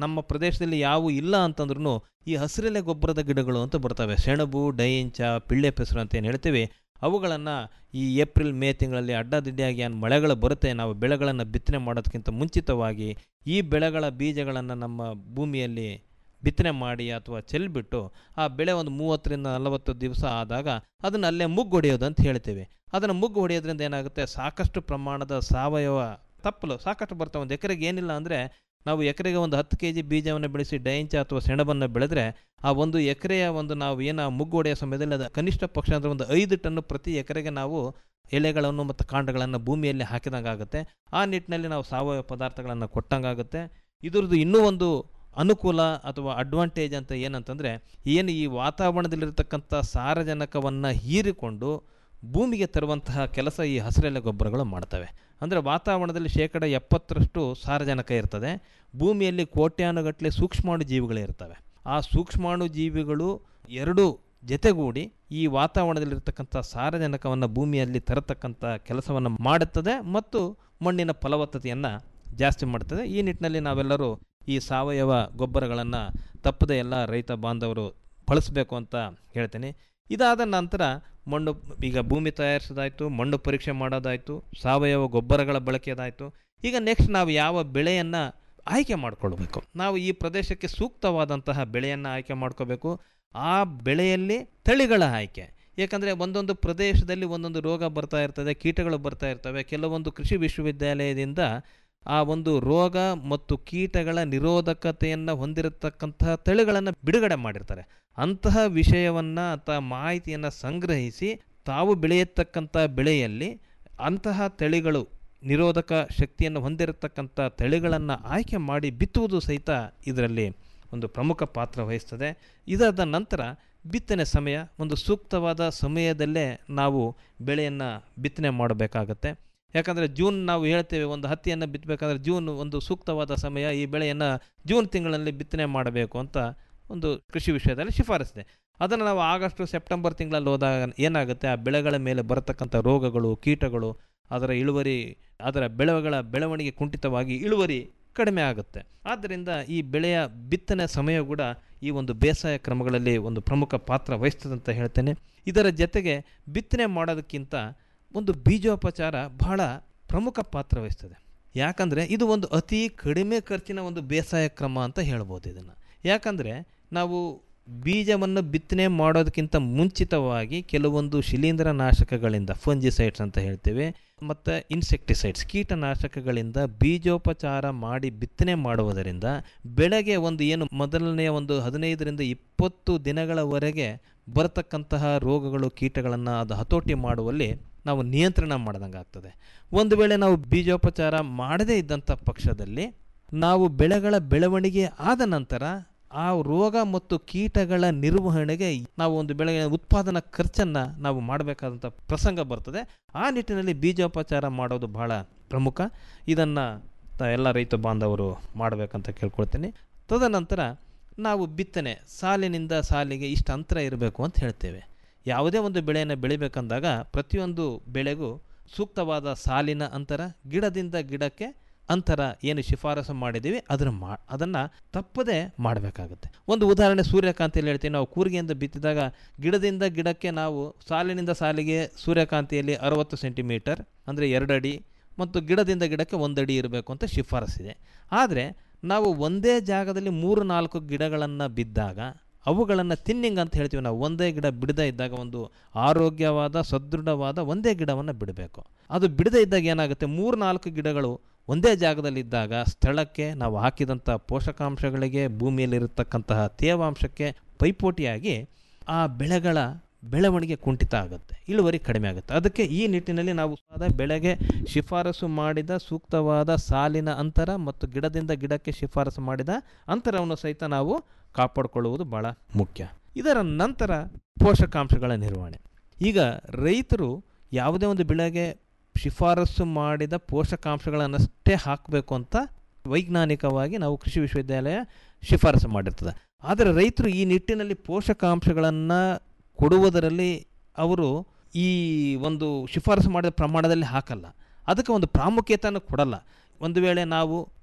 ನಮ್ಮ ಪ್ರದೇಶದಲ್ಲಿ ಯಾವು ಇಲ್ಲ ಅಂತಂದ್ರೂ ಈ ಹಸಿರೆಲೆ ಗೊಬ್ಬರದ ಗಿಡಗಳು ಅಂತ ಬರ್ತವೆ ಸೆಣಬು ಡೈಂಚ ಪಿಳ್ಳೆ ಪೆಸರು ಅಂತ ಏನು ಹೇಳ್ತೀವಿ ಅವುಗಳನ್ನು ಈ ಏಪ್ರಿಲ್ ಮೇ ತಿಂಗಳಲ್ಲಿ ಅಡ್ಡದಿಡ್ಡಿಯಾಗಿ ಏನು ಮಳೆಗಳು ಬರುತ್ತೆ ನಾವು ಬೆಳೆಗಳನ್ನು ಬಿತ್ತನೆ ಮಾಡೋದಕ್ಕಿಂತ ಮುಂಚಿತವಾಗಿ ಈ ಬೆಳೆಗಳ ಬೀಜಗಳನ್ನು ನಮ್ಮ ಭೂಮಿಯಲ್ಲಿ ಬಿತ್ತನೆ ಮಾಡಿ ಅಥವಾ ಚೆಲ್ಬಿಟ್ಟು ಆ ಬೆಳೆ ಒಂದು ಮೂವತ್ತರಿಂದ ನಲವತ್ತು ದಿವಸ ಆದಾಗ ಅದನ್ನು ಅಲ್ಲೇ ಮುಗ್ಗು ಹೊಡೆಯೋದು ಅಂತ ಹೇಳ್ತೀವಿ ಅದನ್ನು ಮುಗ್ಗು ಹೊಡೆಯೋದ್ರಿಂದ ಏನಾಗುತ್ತೆ ಸಾಕಷ್ಟು ಪ್ರಮಾಣದ ಸಾವಯವ ತಪ್ಪಲು ಸಾಕಷ್ಟು ಬರ್ತವೆ ಒಂದು ಎಕರೆಗೆ ಏನಿಲ್ಲ ಅಂದರೆ ನಾವು ಎಕರೆಗೆ ಒಂದು ಹತ್ತು ಕೆ ಜಿ ಬೀಜವನ್ನು ಬೆಳೆಸಿ ಡೈಂಚ ಅಥವಾ ಸೆಣಬನ್ನು ಬೆಳೆದ್ರೆ ಆ ಒಂದು ಎಕರೆಯ ಒಂದು ನಾವು ಏನು ಮುಗ್ಗು ಹೊಡೆಯೋ ಸಮಯದಲ್ಲಿ ಅದು ಕನಿಷ್ಠ ಪಕ್ಷ ಅಂದರೆ ಒಂದು ಐದು ಟನ್ನು ಪ್ರತಿ ಎಕರೆಗೆ ನಾವು ಎಲೆಗಳನ್ನು ಮತ್ತು ಕಾಂಡಗಳನ್ನು ಭೂಮಿಯಲ್ಲಿ ಹಾಕಿದಂಗೆ ಆಗುತ್ತೆ ಆ ನಿಟ್ಟಿನಲ್ಲಿ ನಾವು ಸಾವಯವ ಪದಾರ್ಥಗಳನ್ನು ಕೊಟ್ಟಂಗಾಗುತ್ತೆ ಇದ್ರದ್ದು ಇನ್ನೂ ಒಂದು ಅನುಕೂಲ ಅಥವಾ ಅಡ್ವಾಂಟೇಜ್ ಅಂತ ಏನಂತಂದರೆ ಏನು ಈ ವಾತಾವರಣದಲ್ಲಿರತಕ್ಕಂಥ ಸಾರಜನಕವನ್ನು ಹೀರಿಕೊಂಡು ಭೂಮಿಗೆ ತರುವಂತಹ ಕೆಲಸ ಈ ಹಸಿರೆಲೆ ಗೊಬ್ಬರಗಳು ಮಾಡ್ತವೆ ಅಂದರೆ ವಾತಾವರಣದಲ್ಲಿ ಶೇಕಡ ಎಪ್ಪತ್ತರಷ್ಟು ಸಾರಜನಕ ಇರ್ತದೆ ಭೂಮಿಯಲ್ಲಿ ಕೋಟ್ಯಾನುಗಟ್ಟಲೆ ಸೂಕ್ಷ್ಮಾಣು ಜೀವಿಗಳು ಇರ್ತವೆ ಆ ಸೂಕ್ಷ್ಮಾಣು ಜೀವಿಗಳು ಎರಡು ಜೊತೆಗೂಡಿ ಈ ವಾತಾವರಣದಲ್ಲಿರ್ತಕ್ಕಂಥ ಸಾರಜನಕವನ್ನು ಭೂಮಿಯಲ್ಲಿ ತರತಕ್ಕಂಥ ಕೆಲಸವನ್ನು ಮಾಡುತ್ತದೆ ಮತ್ತು ಮಣ್ಣಿನ ಫಲವತ್ತತೆಯನ್ನು ಜಾಸ್ತಿ ಮಾಡ್ತದೆ ಈ ನಿಟ್ಟಿನಲ್ಲಿ ನಾವೆಲ್ಲರೂ ಈ ಸಾವಯವ ಗೊಬ್ಬರಗಳನ್ನು ತಪ್ಪದೆ ಎಲ್ಲ ರೈತ ಬಾಂಧವರು ಬಳಸಬೇಕು ಅಂತ ಹೇಳ್ತೀನಿ ಇದಾದ ನಂತರ ಮಣ್ಣು ಈಗ ಭೂಮಿ ತಯಾರಿಸೋದಾಯಿತು ಮಣ್ಣು ಪರೀಕ್ಷೆ ಮಾಡೋದಾಯಿತು ಸಾವಯವ ಗೊಬ್ಬರಗಳ ಬಳಕೆದಾಯಿತು ಈಗ ನೆಕ್ಸ್ಟ್ ನಾವು ಯಾವ ಬೆಳೆಯನ್ನು ಆಯ್ಕೆ ಮಾಡಿಕೊಳ್ಬೇಕು ನಾವು ಈ ಪ್ರದೇಶಕ್ಕೆ ಸೂಕ್ತವಾದಂತಹ ಬೆಳೆಯನ್ನು ಆಯ್ಕೆ ಮಾಡ್ಕೋಬೇಕು ಆ ಬೆಳೆಯಲ್ಲಿ ತಳಿಗಳ ಆಯ್ಕೆ ಏಕೆಂದರೆ ಒಂದೊಂದು ಪ್ರದೇಶದಲ್ಲಿ ಒಂದೊಂದು ರೋಗ ಬರ್ತಾ ಇರ್ತದೆ ಕೀಟಗಳು ಬರ್ತಾ ಇರ್ತವೆ ಕೆಲವೊಂದು ಕೃಷಿ ವಿಶ್ವವಿದ್ಯಾಲಯದಿಂದ ಆ ಒಂದು ರೋಗ ಮತ್ತು ಕೀಟಗಳ ನಿರೋಧಕತೆಯನ್ನು ಹೊಂದಿರತಕ್ಕಂತಹ ತಳಿಗಳನ್ನು ಬಿಡುಗಡೆ ಮಾಡಿರ್ತಾರೆ ಅಂತಹ ವಿಷಯವನ್ನು ಅಥವಾ ಮಾಹಿತಿಯನ್ನು ಸಂಗ್ರಹಿಸಿ ತಾವು ಬೆಳೆಯತಕ್ಕಂಥ ಬೆಳೆಯಲ್ಲಿ ಅಂತಹ ತಳಿಗಳು ನಿರೋಧಕ ಶಕ್ತಿಯನ್ನು ಹೊಂದಿರತಕ್ಕಂಥ ತಳಿಗಳನ್ನು ಆಯ್ಕೆ ಮಾಡಿ ಬಿತ್ತುವುದು ಸಹಿತ ಇದರಲ್ಲಿ ಒಂದು ಪ್ರಮುಖ ಪಾತ್ರ ವಹಿಸ್ತದೆ ಇದಾದ ನಂತರ ಬಿತ್ತನೆ ಸಮಯ ಒಂದು ಸೂಕ್ತವಾದ ಸಮಯದಲ್ಲೇ ನಾವು ಬೆಳೆಯನ್ನು ಬಿತ್ತನೆ ಮಾಡಬೇಕಾಗತ್ತೆ ಯಾಕಂದರೆ ಜೂನ್ ನಾವು ಹೇಳ್ತೇವೆ ಒಂದು ಹತ್ತಿಯನ್ನು ಬಿತ್ತಬೇಕಾದ್ರೆ ಜೂನ್ ಒಂದು ಸೂಕ್ತವಾದ ಸಮಯ ಈ ಬೆಳೆಯನ್ನು ಜೂನ್ ತಿಂಗಳಲ್ಲಿ ಬಿತ್ತನೆ ಮಾಡಬೇಕು ಅಂತ ಒಂದು ಕೃಷಿ ವಿಷಯದಲ್ಲಿ ಶಿಫಾರಸಿದೆ ಅದನ್ನು ನಾವು ಆಗಸ್ಟು ಸೆಪ್ಟೆಂಬರ್ ತಿಂಗಳಲ್ಲಿ ಹೋದಾಗ ಏನಾಗುತ್ತೆ ಆ ಬೆಳೆಗಳ ಮೇಲೆ ಬರತಕ್ಕಂಥ ರೋಗಗಳು ಕೀಟಗಳು ಅದರ ಇಳುವರಿ ಅದರ ಬೆಳೆಗಳ ಬೆಳವಣಿಗೆ ಕುಂಠಿತವಾಗಿ ಇಳುವರಿ ಕಡಿಮೆ ಆಗುತ್ತೆ ಆದ್ದರಿಂದ ಈ ಬೆಳೆಯ ಬಿತ್ತನೆ ಸಮಯ ಕೂಡ ಈ ಒಂದು ಬೇಸಾಯ ಕ್ರಮಗಳಲ್ಲಿ ಒಂದು ಪ್ರಮುಖ ಪಾತ್ರ ವಹಿಸ್ತದೆ ಅಂತ ಹೇಳ್ತೇನೆ ಇದರ ಜೊತೆಗೆ ಬಿತ್ತನೆ ಮಾಡೋದಕ್ಕಿಂತ ಒಂದು ಬೀಜೋಪಚಾರ ಬಹಳ ಪ್ರಮುಖ ಪಾತ್ರ ವಹಿಸ್ತದೆ ಯಾಕಂದರೆ ಇದು ಒಂದು ಅತಿ ಕಡಿಮೆ ಖರ್ಚಿನ ಒಂದು ಬೇಸಾಯ ಕ್ರಮ ಅಂತ ಹೇಳ್ಬೋದು ಇದನ್ನು ಯಾಕಂದರೆ ನಾವು ಬೀಜವನ್ನು ಬಿತ್ತನೆ ಮಾಡೋದಕ್ಕಿಂತ ಮುಂಚಿತವಾಗಿ ಕೆಲವೊಂದು ಶಿಲೀಂಧ್ರ ನಾಶಕಗಳಿಂದ ಫಂಜಿಸೈಡ್ಸ್ ಅಂತ ಹೇಳ್ತೇವೆ ಮತ್ತು ಇನ್ಸೆಕ್ಟಿಸೈಡ್ಸ್ ಕೀಟನಾಶಕಗಳಿಂದ ಬೀಜೋಪಚಾರ ಮಾಡಿ ಬಿತ್ತನೆ ಮಾಡುವುದರಿಂದ ಬೆಳೆಗೆ ಒಂದು ಏನು ಮೊದಲನೆಯ ಒಂದು ಹದಿನೈದರಿಂದ ಇಪ್ಪತ್ತು ದಿನಗಳವರೆಗೆ ಬರತಕ್ಕಂತಹ ರೋಗಗಳು ಕೀಟಗಳನ್ನು ಅದು ಹತೋಟಿ ಮಾಡುವಲ್ಲಿ ನಾವು ನಿಯಂತ್ರಣ ಮಾಡ್ದಂಗೆ ಆಗ್ತದೆ ಒಂದು ವೇಳೆ ನಾವು ಬೀಜೋಪಚಾರ ಮಾಡದೇ ಇದ್ದಂಥ ಪಕ್ಷದಲ್ಲಿ ನಾವು ಬೆಳೆಗಳ ಬೆಳವಣಿಗೆ ಆದ ನಂತರ ಆ ರೋಗ ಮತ್ತು ಕೀಟಗಳ ನಿರ್ವಹಣೆಗೆ ನಾವು ಒಂದು ಬೆಳೆಯ ಉತ್ಪಾದನಾ ಖರ್ಚನ್ನು ನಾವು ಮಾಡಬೇಕಾದಂಥ ಪ್ರಸಂಗ ಬರ್ತದೆ ಆ ನಿಟ್ಟಿನಲ್ಲಿ ಬೀಜೋಪಚಾರ ಮಾಡೋದು ಬಹಳ ಪ್ರಮುಖ ಇದನ್ನು ಎಲ್ಲ ರೈತ ಬಾಂಧವರು ಮಾಡಬೇಕಂತ ಕೇಳ್ಕೊಳ್ತೀನಿ ತದನಂತರ ನಾವು ಬಿತ್ತನೆ ಸಾಲಿನಿಂದ ಸಾಲಿಗೆ ಇಷ್ಟು ಅಂತರ ಇರಬೇಕು ಅಂತ ಹೇಳ್ತೇವೆ ಯಾವುದೇ ಒಂದು ಬೆಳೆಯನ್ನು ಬೆಳಿಬೇಕಂದಾಗ ಪ್ರತಿಯೊಂದು ಬೆಳೆಗೂ ಸೂಕ್ತವಾದ ಸಾಲಿನ ಅಂತರ ಗಿಡದಿಂದ ಗಿಡಕ್ಕೆ ಅಂತರ ಏನು ಶಿಫಾರಸು ಮಾಡಿದ್ದೀವಿ ಅದರ ಮಾ ಅದನ್ನು ತಪ್ಪದೇ ಮಾಡಬೇಕಾಗುತ್ತೆ ಒಂದು ಉದಾಹರಣೆ ಸೂರ್ಯಕಾಂತಿಯಲ್ಲಿ ಹೇಳ್ತೀವಿ ನಾವು ಕೂರಿಗೆಯಿಂದ ಬಿತ್ತಿದಾಗ ಗಿಡದಿಂದ ಗಿಡಕ್ಕೆ ನಾವು ಸಾಲಿನಿಂದ ಸಾಲಿಗೆ ಸೂರ್ಯಕಾಂತಿಯಲ್ಲಿ ಅರವತ್ತು ಸೆಂಟಿಮೀಟರ್ ಅಂದರೆ ಎರಡು ಅಡಿ ಮತ್ತು ಗಿಡದಿಂದ ಗಿಡಕ್ಕೆ ಒಂದು ಅಡಿ ಇರಬೇಕು ಅಂತ ಶಿಫಾರಸಿದೆ ಆದರೆ ನಾವು ಒಂದೇ ಜಾಗದಲ್ಲಿ ಮೂರು ನಾಲ್ಕು ಗಿಡಗಳನ್ನು ಬಿದ್ದಾಗ ಅವುಗಳನ್ನು ತಿನ್ನಿಂಗ್ ಅಂತ ಹೇಳ್ತೀವಿ ನಾವು ಒಂದೇ ಗಿಡ ಬಿಡದೇ ಇದ್ದಾಗ ಒಂದು ಆರೋಗ್ಯವಾದ ಸದೃಢವಾದ ಒಂದೇ ಗಿಡವನ್ನು ಬಿಡಬೇಕು ಅದು ಬಿಡದೇ ಇದ್ದಾಗ ಏನಾಗುತ್ತೆ ಮೂರು ನಾಲ್ಕು ಗಿಡಗಳು ಒಂದೇ ಜಾಗದಲ್ಲಿದ್ದಾಗ ಸ್ಥಳಕ್ಕೆ ನಾವು ಹಾಕಿದಂಥ ಪೋಷಕಾಂಶಗಳಿಗೆ ಭೂಮಿಯಲ್ಲಿರತಕ್ಕಂತಹ ತೇವಾಂಶಕ್ಕೆ ಪೈಪೋಟಿಯಾಗಿ ಆ ಬೆಳೆಗಳ ಬೆಳವಣಿಗೆ ಕುಂಠಿತ ಆಗುತ್ತೆ ಇಳುವರಿ ಕಡಿಮೆ ಆಗುತ್ತೆ ಅದಕ್ಕೆ ಈ ನಿಟ್ಟಿನಲ್ಲಿ ನಾವು ಆದ ಬೆಳೆಗೆ ಶಿಫಾರಸು ಮಾಡಿದ ಸೂಕ್ತವಾದ ಸಾಲಿನ ಅಂತರ ಮತ್ತು ಗಿಡದಿಂದ ಗಿಡಕ್ಕೆ ಶಿಫಾರಸು ಮಾಡಿದ ಅಂತರವನ್ನು ಸಹಿತ ನಾವು ಕಾಪಾಡಿಕೊಳ್ಳುವುದು ಭಾಳ ಮುಖ್ಯ ಇದರ ನಂತರ ಪೋಷಕಾಂಶಗಳ ನಿರ್ವಹಣೆ ಈಗ ರೈತರು ಯಾವುದೇ ಒಂದು ಬೆಳೆಗೆ ಶಿಫಾರಸು ಮಾಡಿದ ಪೋಷಕಾಂಶಗಳನ್ನಷ್ಟೇ ಹಾಕಬೇಕು ಅಂತ ವೈಜ್ಞಾನಿಕವಾಗಿ ನಾವು ಕೃಷಿ ವಿಶ್ವವಿದ್ಯಾಲಯ ಶಿಫಾರಸು ಮಾಡಿರ್ತದೆ ಆದರೆ ರೈತರು ಈ ನಿಟ್ಟಿನಲ್ಲಿ ಪೋಷಕಾಂಶಗಳನ್ನು ಕೊಡುವುದರಲ್ಲಿ ಅವರು ಈ ಒಂದು ಶಿಫಾರಸು ಮಾಡಿದ ಪ್ರಮಾಣದಲ್ಲಿ ಹಾಕಲ್ಲ ಅದಕ್ಕೆ ಒಂದು ಪ್ರಾಮುಖ್ಯತೆಯನ್ನು ಕೊಡಲ್ಲ ಒಂದು ವೇಳೆ ನಾವು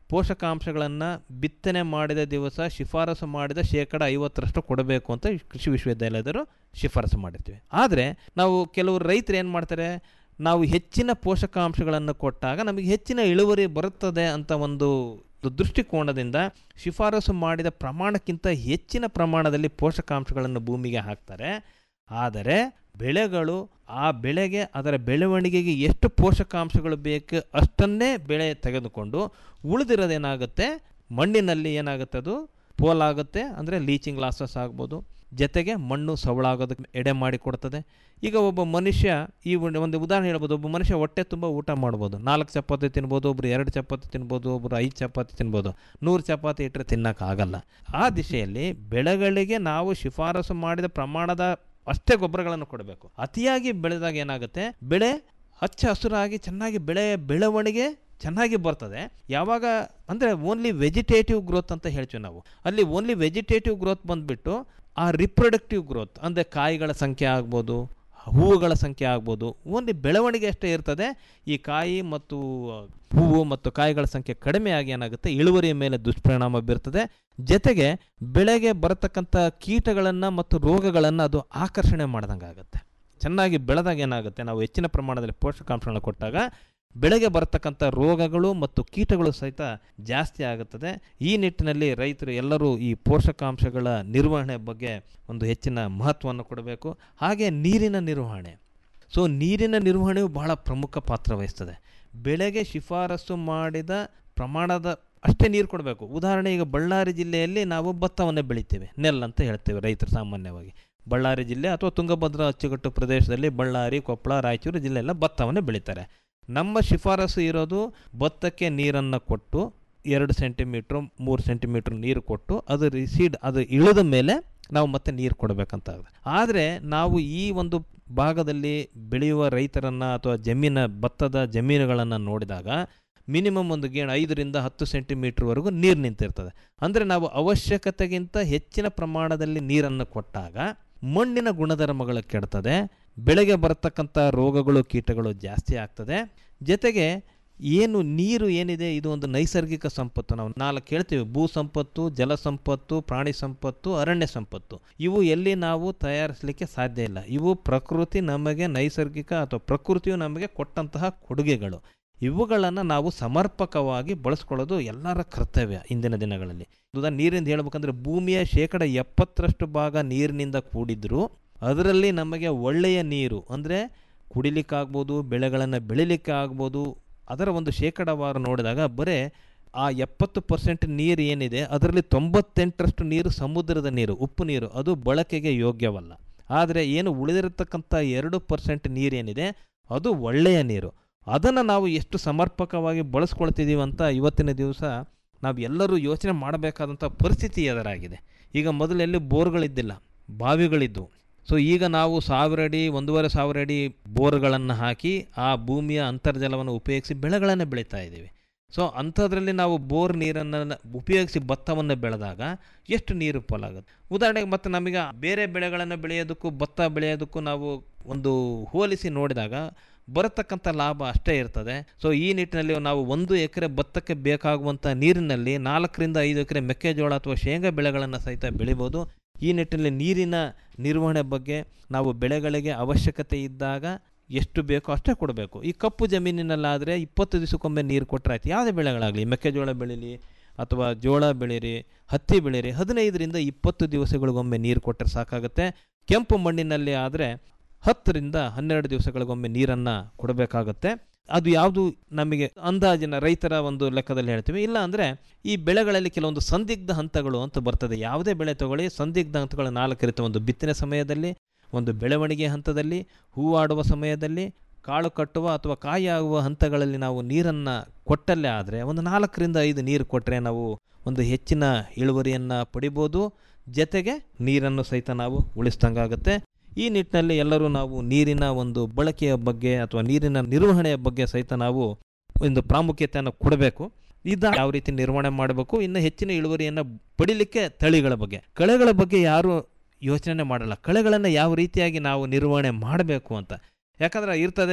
ಪೋಷಕಾಂಶಗಳನ್ನು ಬಿತ್ತನೆ ಮಾಡಿದ ದಿವಸ ಶಿಫಾರಸು ಮಾಡಿದ ಶೇಕಡ ಐವತ್ತರಷ್ಟು ಕೊಡಬೇಕು ಅಂತ ಕೃಷಿ ವಿಶ್ವವಿದ್ಯಾಲಯದವರು ಶಿಫಾರಸು ಮಾಡಿರ್ತೀವಿ ಆದರೆ ನಾವು ಕೆಲವರು ರೈತರು ಏನು ಮಾಡ್ತಾರೆ ನಾವು ಹೆಚ್ಚಿನ ಪೋಷಕಾಂಶಗಳನ್ನು ಕೊಟ್ಟಾಗ ನಮಗೆ ಹೆಚ್ಚಿನ ಇಳುವರಿ ಬರುತ್ತದೆ ಅಂತ ಒಂದು ದೃಷ್ಟಿಕೋನದಿಂದ ಶಿಫಾರಸು ಮಾಡಿದ ಪ್ರಮಾಣಕ್ಕಿಂತ ಹೆಚ್ಚಿನ ಪ್ರಮಾಣದಲ್ಲಿ ಪೋಷಕಾಂಶಗಳನ್ನು ಭೂಮಿಗೆ ಹಾಕ್ತಾರೆ ಆದರೆ ಬೆಳೆಗಳು ಆ ಬೆಳೆಗೆ ಅದರ ಬೆಳವಣಿಗೆಗೆ ಎಷ್ಟು ಪೋಷಕಾಂಶಗಳು ಬೇಕು ಅಷ್ಟನ್ನೇ ಬೆಳೆ ತೆಗೆದುಕೊಂಡು ಉಳಿದಿರೋದೇನಾಗುತ್ತೆ ಮಣ್ಣಿನಲ್ಲಿ ಏನಾಗುತ್ತೆ ಅದು ಪೋಲಾಗುತ್ತೆ ಅಂದರೆ ಲೀಚಿಂಗ್ ಲಾಸಸ್ ಆಗ್ಬೋದು ಜೊತೆಗೆ ಮಣ್ಣು ಸವಳಾಗೋದಕ್ಕೆ ಎಡೆ ಮಾಡಿ ಕೊಡ್ತದೆ ಈಗ ಒಬ್ಬ ಮನುಷ್ಯ ಈ ಒಂದು ಒಂದು ಉದಾಹರಣೆ ಹೇಳ್ಬೋದು ಒಬ್ಬ ಮನುಷ್ಯ ಹೊಟ್ಟೆ ತುಂಬ ಊಟ ಮಾಡ್ಬೋದು ನಾಲ್ಕು ಚಪಾತಿ ತಿನ್ಬೋದು ಒಬ್ರು ಎರಡು ಚಪಾತಿ ತಿನ್ಬೋದು ಒಬ್ಬರು ಐದು ಚಪಾತಿ ತಿನ್ಬೋದು ನೂರು ಚಪಾತಿ ಇಟ್ಟರೆ ತಿನ್ನೋಕ್ಕಾಗಲ್ಲ ಆ ದಿಶೆಯಲ್ಲಿ ಬೆಳೆಗಳಿಗೆ ನಾವು ಶಿಫಾರಸು ಮಾಡಿದ ಪ್ರಮಾಣದ ಅಷ್ಟೇ ಗೊಬ್ಬರಗಳನ್ನು ಕೊಡಬೇಕು ಅತಿಯಾಗಿ ಬೆಳೆದಾಗ ಏನಾಗುತ್ತೆ ಬೆಳೆ ಹಚ್ಚ ಹಸುರಾಗಿ ಚೆನ್ನಾಗಿ ಬೆಳೆ ಬೆಳವಣಿಗೆ ಚೆನ್ನಾಗಿ ಬರ್ತದೆ ಯಾವಾಗ ಅಂದರೆ ಓನ್ಲಿ ವೆಜಿಟೇಟಿವ್ ಗ್ರೋತ್ ಅಂತ ಹೇಳ್ತೀವಿ ನಾವು ಅಲ್ಲಿ ಓನ್ಲಿ ವೆಜಿಟೇಟಿವ್ ಗ್ರೋತ್ ಬಂದುಬಿಟ್ಟು ಆ ರಿಪ್ರೊಡಕ್ಟಿವ್ ಗ್ರೋತ್ ಅಂದರೆ ಕಾಯಿಗಳ ಸಂಖ್ಯೆ ಆಗ್ಬೋದು ಹೂವುಗಳ ಸಂಖ್ಯೆ ಆಗ್ಬೋದು ಓನ್ಲಿ ಬೆಳವಣಿಗೆ ಅಷ್ಟೇ ಇರ್ತದೆ ಈ ಕಾಯಿ ಮತ್ತು ಹೂವು ಮತ್ತು ಕಾಯಿಗಳ ಸಂಖ್ಯೆ ಕಡಿಮೆ ಆಗಿ ಏನಾಗುತ್ತೆ ಇಳುವರಿಯ ಮೇಲೆ ದುಷ್ಪರಿಣಾಮ ಬೀರ್ತದೆ ಜೊತೆಗೆ ಬೆಳೆಗೆ ಬರತಕ್ಕಂಥ ಕೀಟಗಳನ್ನು ಮತ್ತು ರೋಗಗಳನ್ನು ಅದು ಆಕರ್ಷಣೆ ಮಾಡ್ದಂಗೆ ಆಗುತ್ತೆ ಚೆನ್ನಾಗಿ ಬೆಳೆದಾಗ ಏನಾಗುತ್ತೆ ನಾವು ಹೆಚ್ಚಿನ ಪ್ರಮಾಣದಲ್ಲಿ ಪೋಷಕಾಂಶಗಳನ್ನು ಕೊಟ್ಟಾಗ ಬೆಳೆಗೆ ಬರತಕ್ಕಂಥ ರೋಗಗಳು ಮತ್ತು ಕೀಟಗಳು ಸಹಿತ ಜಾಸ್ತಿ ಆಗುತ್ತದೆ ಈ ನಿಟ್ಟಿನಲ್ಲಿ ರೈತರು ಎಲ್ಲರೂ ಈ ಪೋಷಕಾಂಶಗಳ ನಿರ್ವಹಣೆ ಬಗ್ಗೆ ಒಂದು ಹೆಚ್ಚಿನ ಮಹತ್ವವನ್ನು ಕೊಡಬೇಕು ಹಾಗೆ ನೀರಿನ ನಿರ್ವಹಣೆ ಸೊ ನೀರಿನ ನಿರ್ವಹಣೆಯು ಬಹಳ ಪ್ರಮುಖ ಪಾತ್ರ ವಹಿಸ್ತದೆ ಬೆಳೆಗೆ ಶಿಫಾರಸು ಮಾಡಿದ ಪ್ರಮಾಣದ ಅಷ್ಟೇ ನೀರು ಕೊಡಬೇಕು ಉದಾಹರಣೆ ಈಗ ಬಳ್ಳಾರಿ ಜಿಲ್ಲೆಯಲ್ಲಿ ನಾವು ಭತ್ತವನ್ನು ಬೆಳಿತೇವೆ ನೆಲ್ ಅಂತ ಹೇಳ್ತೇವೆ ರೈತರು ಸಾಮಾನ್ಯವಾಗಿ ಬಳ್ಳಾರಿ ಜಿಲ್ಲೆ ಅಥವಾ ತುಂಗಭದ್ರಾ ಅಚ್ಚುಕಟ್ಟು ಪ್ರದೇಶದಲ್ಲಿ ಬಳ್ಳಾರಿ ಕೊಪ್ಪಳ ರಾಯಚೂರು ಜಿಲ್ಲೆ ಎಲ್ಲ ಭತ್ತವನ್ನು ಬೆಳೀತಾರೆ ನಮ್ಮ ಶಿಫಾರಸು ಇರೋದು ಭತ್ತಕ್ಕೆ ನೀರನ್ನು ಕೊಟ್ಟು ಎರಡು ಸೆಂಟಿಮೀಟ್ರ್ ಮೂರು ಸೆಂಟಿಮೀಟ್ರ್ ನೀರು ಕೊಟ್ಟು ಅದು ರಿಸೀಡ್ ಅದು ಇಳಿದ ಮೇಲೆ ನಾವು ಮತ್ತೆ ನೀರು ಕೊಡಬೇಕಂತ ಆದರೆ ನಾವು ಈ ಒಂದು ಭಾಗದಲ್ಲಿ ಬೆಳೆಯುವ ರೈತರನ್ನು ಅಥವಾ ಜಮೀನ ಭತ್ತದ ಜಮೀನುಗಳನ್ನು ನೋಡಿದಾಗ ಮಿನಿಮಮ್ ಒಂದು ಗೇಣು ಐದರಿಂದ ಹತ್ತು ಸೆಂಟಿಮೀಟ್ರ್ವರೆಗೂ ನೀರು ನಿಂತಿರ್ತದೆ ಅಂದರೆ ನಾವು ಅವಶ್ಯಕತೆಗಿಂತ ಹೆಚ್ಚಿನ ಪ್ರಮಾಣದಲ್ಲಿ ನೀರನ್ನು ಕೊಟ್ಟಾಗ ಮಣ್ಣಿನ ಗುಣಧರ್ಮಗಳು ಕೆಡ್ತದೆ ಬೆಳೆಗೆ ಬರತಕ್ಕಂಥ ರೋಗಗಳು ಕೀಟಗಳು ಜಾಸ್ತಿ ಆಗ್ತದೆ ಜೊತೆಗೆ ಏನು ನೀರು ಏನಿದೆ ಇದು ಒಂದು ನೈಸರ್ಗಿಕ ಸಂಪತ್ತು ನಾವು ನಾಲ್ಕು ಹೇಳ್ತೀವಿ ಭೂ ಸಂಪತ್ತು ಜಲ ಸಂಪತ್ತು ಪ್ರಾಣಿ ಸಂಪತ್ತು ಅರಣ್ಯ ಸಂಪತ್ತು ಇವು ಎಲ್ಲಿ ನಾವು ತಯಾರಿಸಲಿಕ್ಕೆ ಸಾಧ್ಯ ಇಲ್ಲ ಇವು ಪ್ರಕೃತಿ ನಮಗೆ ನೈಸರ್ಗಿಕ ಅಥವಾ ಪ್ರಕೃತಿಯು ನಮಗೆ ಕೊಟ್ಟಂತಹ ಕೊಡುಗೆಗಳು ಇವುಗಳನ್ನು ನಾವು ಸಮರ್ಪಕವಾಗಿ ಬಳಸ್ಕೊಳ್ಳೋದು ಎಲ್ಲರ ಕರ್ತವ್ಯ ಇಂದಿನ ದಿನಗಳಲ್ಲಿ ಉದಾ ನೀರಿಂದ ಹೇಳ್ಬೇಕಂದ್ರೆ ಭೂಮಿಯ ಶೇಕಡ ಎಪ್ಪತ್ತರಷ್ಟು ಭಾಗ ನೀರಿನಿಂದ ಕೂಡಿದ್ರು ಅದರಲ್ಲಿ ನಮಗೆ ಒಳ್ಳೆಯ ನೀರು ಅಂದರೆ ಕುಡಿಲಿಕ್ಕಾಗ್ಬೋದು ಬೆಳೆಗಳನ್ನು ಬೆಳಿಲಿಕ್ಕೆ ಆಗ್ಬೋದು ಅದರ ಒಂದು ಶೇಕಡವಾರು ನೋಡಿದಾಗ ಬರೇ ಆ ಎಪ್ಪತ್ತು ಪರ್ಸೆಂಟ್ ನೀರು ಏನಿದೆ ಅದರಲ್ಲಿ ತೊಂಬತ್ತೆಂಟರಷ್ಟು ನೀರು ಸಮುದ್ರದ ನೀರು ಉಪ್ಪು ನೀರು ಅದು ಬಳಕೆಗೆ ಯೋಗ್ಯವಲ್ಲ ಆದರೆ ಏನು ಉಳಿದಿರತಕ್ಕಂಥ ಎರಡು ಪರ್ಸೆಂಟ್ ನೀರೇನಿದೆ ಅದು ಒಳ್ಳೆಯ ನೀರು ಅದನ್ನು ನಾವು ಎಷ್ಟು ಸಮರ್ಪಕವಾಗಿ ಬಳಸ್ಕೊಳ್ತಿದ್ದೀವಿ ಅಂತ ಇವತ್ತಿನ ದಿವಸ ನಾವು ಎಲ್ಲರೂ ಯೋಚನೆ ಮಾಡಬೇಕಾದಂಥ ಪರಿಸ್ಥಿತಿ ಎದುರಾಗಿದೆ ಈಗ ಮೊದಲೆಲ್ಲಿ ಬೋರ್ಗಳಿದ್ದಿಲ್ಲ ಬಾವಿಗಳಿದ್ದವು ಸೊ ಈಗ ನಾವು ಸಾವಿರ ಅಡಿ ಒಂದೂವರೆ ಸಾವಿರ ಅಡಿ ಬೋರ್ಗಳನ್ನು ಹಾಕಿ ಆ ಭೂಮಿಯ ಅಂತರ್ಜಲವನ್ನು ಉಪಯೋಗಿಸಿ ಬೆಳೆಗಳನ್ನು ಬೆಳೀತಾ ಇದ್ದೀವಿ ಸೊ ಅಂಥದ್ರಲ್ಲಿ ನಾವು ಬೋರ್ ನೀರನ್ನು ಉಪಯೋಗಿಸಿ ಭತ್ತವನ್ನು ಬೆಳೆದಾಗ ಎಷ್ಟು ನೀರು ಪೋಲಾಗುತ್ತೆ ಉದಾಹರಣೆಗೆ ಮತ್ತು ನಮಗೆ ಬೇರೆ ಬೆಳೆಗಳನ್ನು ಬೆಳೆಯೋದಕ್ಕೂ ಭತ್ತ ಬೆಳೆಯೋದಕ್ಕೂ ನಾವು ಒಂದು ಹೋಲಿಸಿ ನೋಡಿದಾಗ ಬರತಕ್ಕಂಥ ಲಾಭ ಅಷ್ಟೇ ಇರ್ತದೆ ಸೊ ಈ ನಿಟ್ಟಿನಲ್ಲಿ ನಾವು ಒಂದು ಎಕರೆ ಭತ್ತಕ್ಕೆ ಬೇಕಾಗುವಂಥ ನೀರಿನಲ್ಲಿ ನಾಲ್ಕರಿಂದ ಐದು ಎಕರೆ ಮೆಕ್ಕೆಜೋಳ ಅಥವಾ ಶೇಂಗಾ ಬೆಳೆಗಳನ್ನು ಸಹಿತ ಬೆಳಿಬೋದು ಈ ನಿಟ್ಟಿನಲ್ಲಿ ನೀರಿನ ನಿರ್ವಹಣೆ ಬಗ್ಗೆ ನಾವು ಬೆಳೆಗಳಿಗೆ ಅವಶ್ಯಕತೆ ಇದ್ದಾಗ ಎಷ್ಟು ಬೇಕೋ ಅಷ್ಟೇ ಕೊಡಬೇಕು ಈ ಕಪ್ಪು ಜಮೀನಿನಲ್ಲಾದರೆ ಇಪ್ಪತ್ತು ದಿವಸಕ್ಕೊಮ್ಮೆ ನೀರು ಕೊಟ್ಟರೆ ಆಯ್ತು ಯಾವುದೇ ಬೆಳೆಗಳಾಗಲಿ ಮೆಕ್ಕೆಜೋಳ ಬೆಳೀಲಿ ಅಥವಾ ಜೋಳ ಬೆಳೀರಿ ಹತ್ತಿ ಬೆಳೀರಿ ಹದಿನೈದರಿಂದ ಇಪ್ಪತ್ತು ದಿವಸಗಳಿಗೊಮ್ಮೆ ನೀರು ಕೊಟ್ಟರೆ ಸಾಕಾಗುತ್ತೆ ಕೆಂಪು ಮಣ್ಣಿನಲ್ಲಿ ಆದರೆ ಹತ್ತರಿಂದ ಹನ್ನೆರಡು ದಿವಸಗಳಿಗೊಮ್ಮೆ ನೀರನ್ನು ಕೊಡಬೇಕಾಗತ್ತೆ ಅದು ಯಾವುದು ನಮಗೆ ಅಂದಾಜಿನ ರೈತರ ಒಂದು ಲೆಕ್ಕದಲ್ಲಿ ಹೇಳ್ತೀವಿ ಇಲ್ಲ ಅಂದರೆ ಈ ಬೆಳೆಗಳಲ್ಲಿ ಕೆಲವೊಂದು ಸಂದಿಗ್ಧ ಹಂತಗಳು ಅಂತ ಬರ್ತದೆ ಯಾವುದೇ ಬೆಳೆ ತಗೊಳ್ಳಿ ಸಂದಿಗ್ಧ ಹಂತಗಳು ನಾಲ್ಕರಿತ ಒಂದು ಬಿತ್ತನೆ ಸಮಯದಲ್ಲಿ ಒಂದು ಬೆಳವಣಿಗೆ ಹಂತದಲ್ಲಿ ಹೂವಾಡುವ ಸಮಯದಲ್ಲಿ ಕಾಳು ಕಟ್ಟುವ ಅಥವಾ ಕಾಯಿ ಆಗುವ ಹಂತಗಳಲ್ಲಿ ನಾವು ನೀರನ್ನು ಕೊಟ್ಟಲ್ಲೇ ಆದರೆ ಒಂದು ನಾಲ್ಕರಿಂದ ಐದು ನೀರು ಕೊಟ್ಟರೆ ನಾವು ಒಂದು ಹೆಚ್ಚಿನ ಇಳುವರಿಯನ್ನು ಪಡಿಬೋದು ಜೊತೆಗೆ ನೀರನ್ನು ಸಹಿತ ನಾವು ಉಳಿಸ್ದಂಗಾಗುತ್ತೆ ಈ ನಿಟ್ಟಿನಲ್ಲಿ ಎಲ್ಲರೂ ನಾವು ನೀರಿನ ಒಂದು ಬಳಕೆಯ ಬಗ್ಗೆ ಅಥವಾ ನೀರಿನ ನಿರ್ವಹಣೆಯ ಬಗ್ಗೆ ಸಹಿತ ನಾವು ಒಂದು ಪ್ರಾಮುಖ್ಯತೆಯನ್ನು ಕೊಡಬೇಕು ಇದ ಯಾವ ರೀತಿ ನಿರ್ವಹಣೆ ಮಾಡಬೇಕು ಇನ್ನು ಹೆಚ್ಚಿನ ಇಳುವರಿಯನ್ನು ಪಡಿಲಿಕ್ಕೆ ತಳಿಗಳ ಬಗ್ಗೆ ಕಳೆಗಳ ಬಗ್ಗೆ ಯಾರು ಯೋಚನೆ ಮಾಡಲ್ಲ ಕಳೆಗಳನ್ನು ಯಾವ ರೀತಿಯಾಗಿ ನಾವು ನಿರ್ವಹಣೆ ಮಾಡಬೇಕು ಅಂತ ಯಾಕಂದ್ರೆ ಇರ್ತದೆ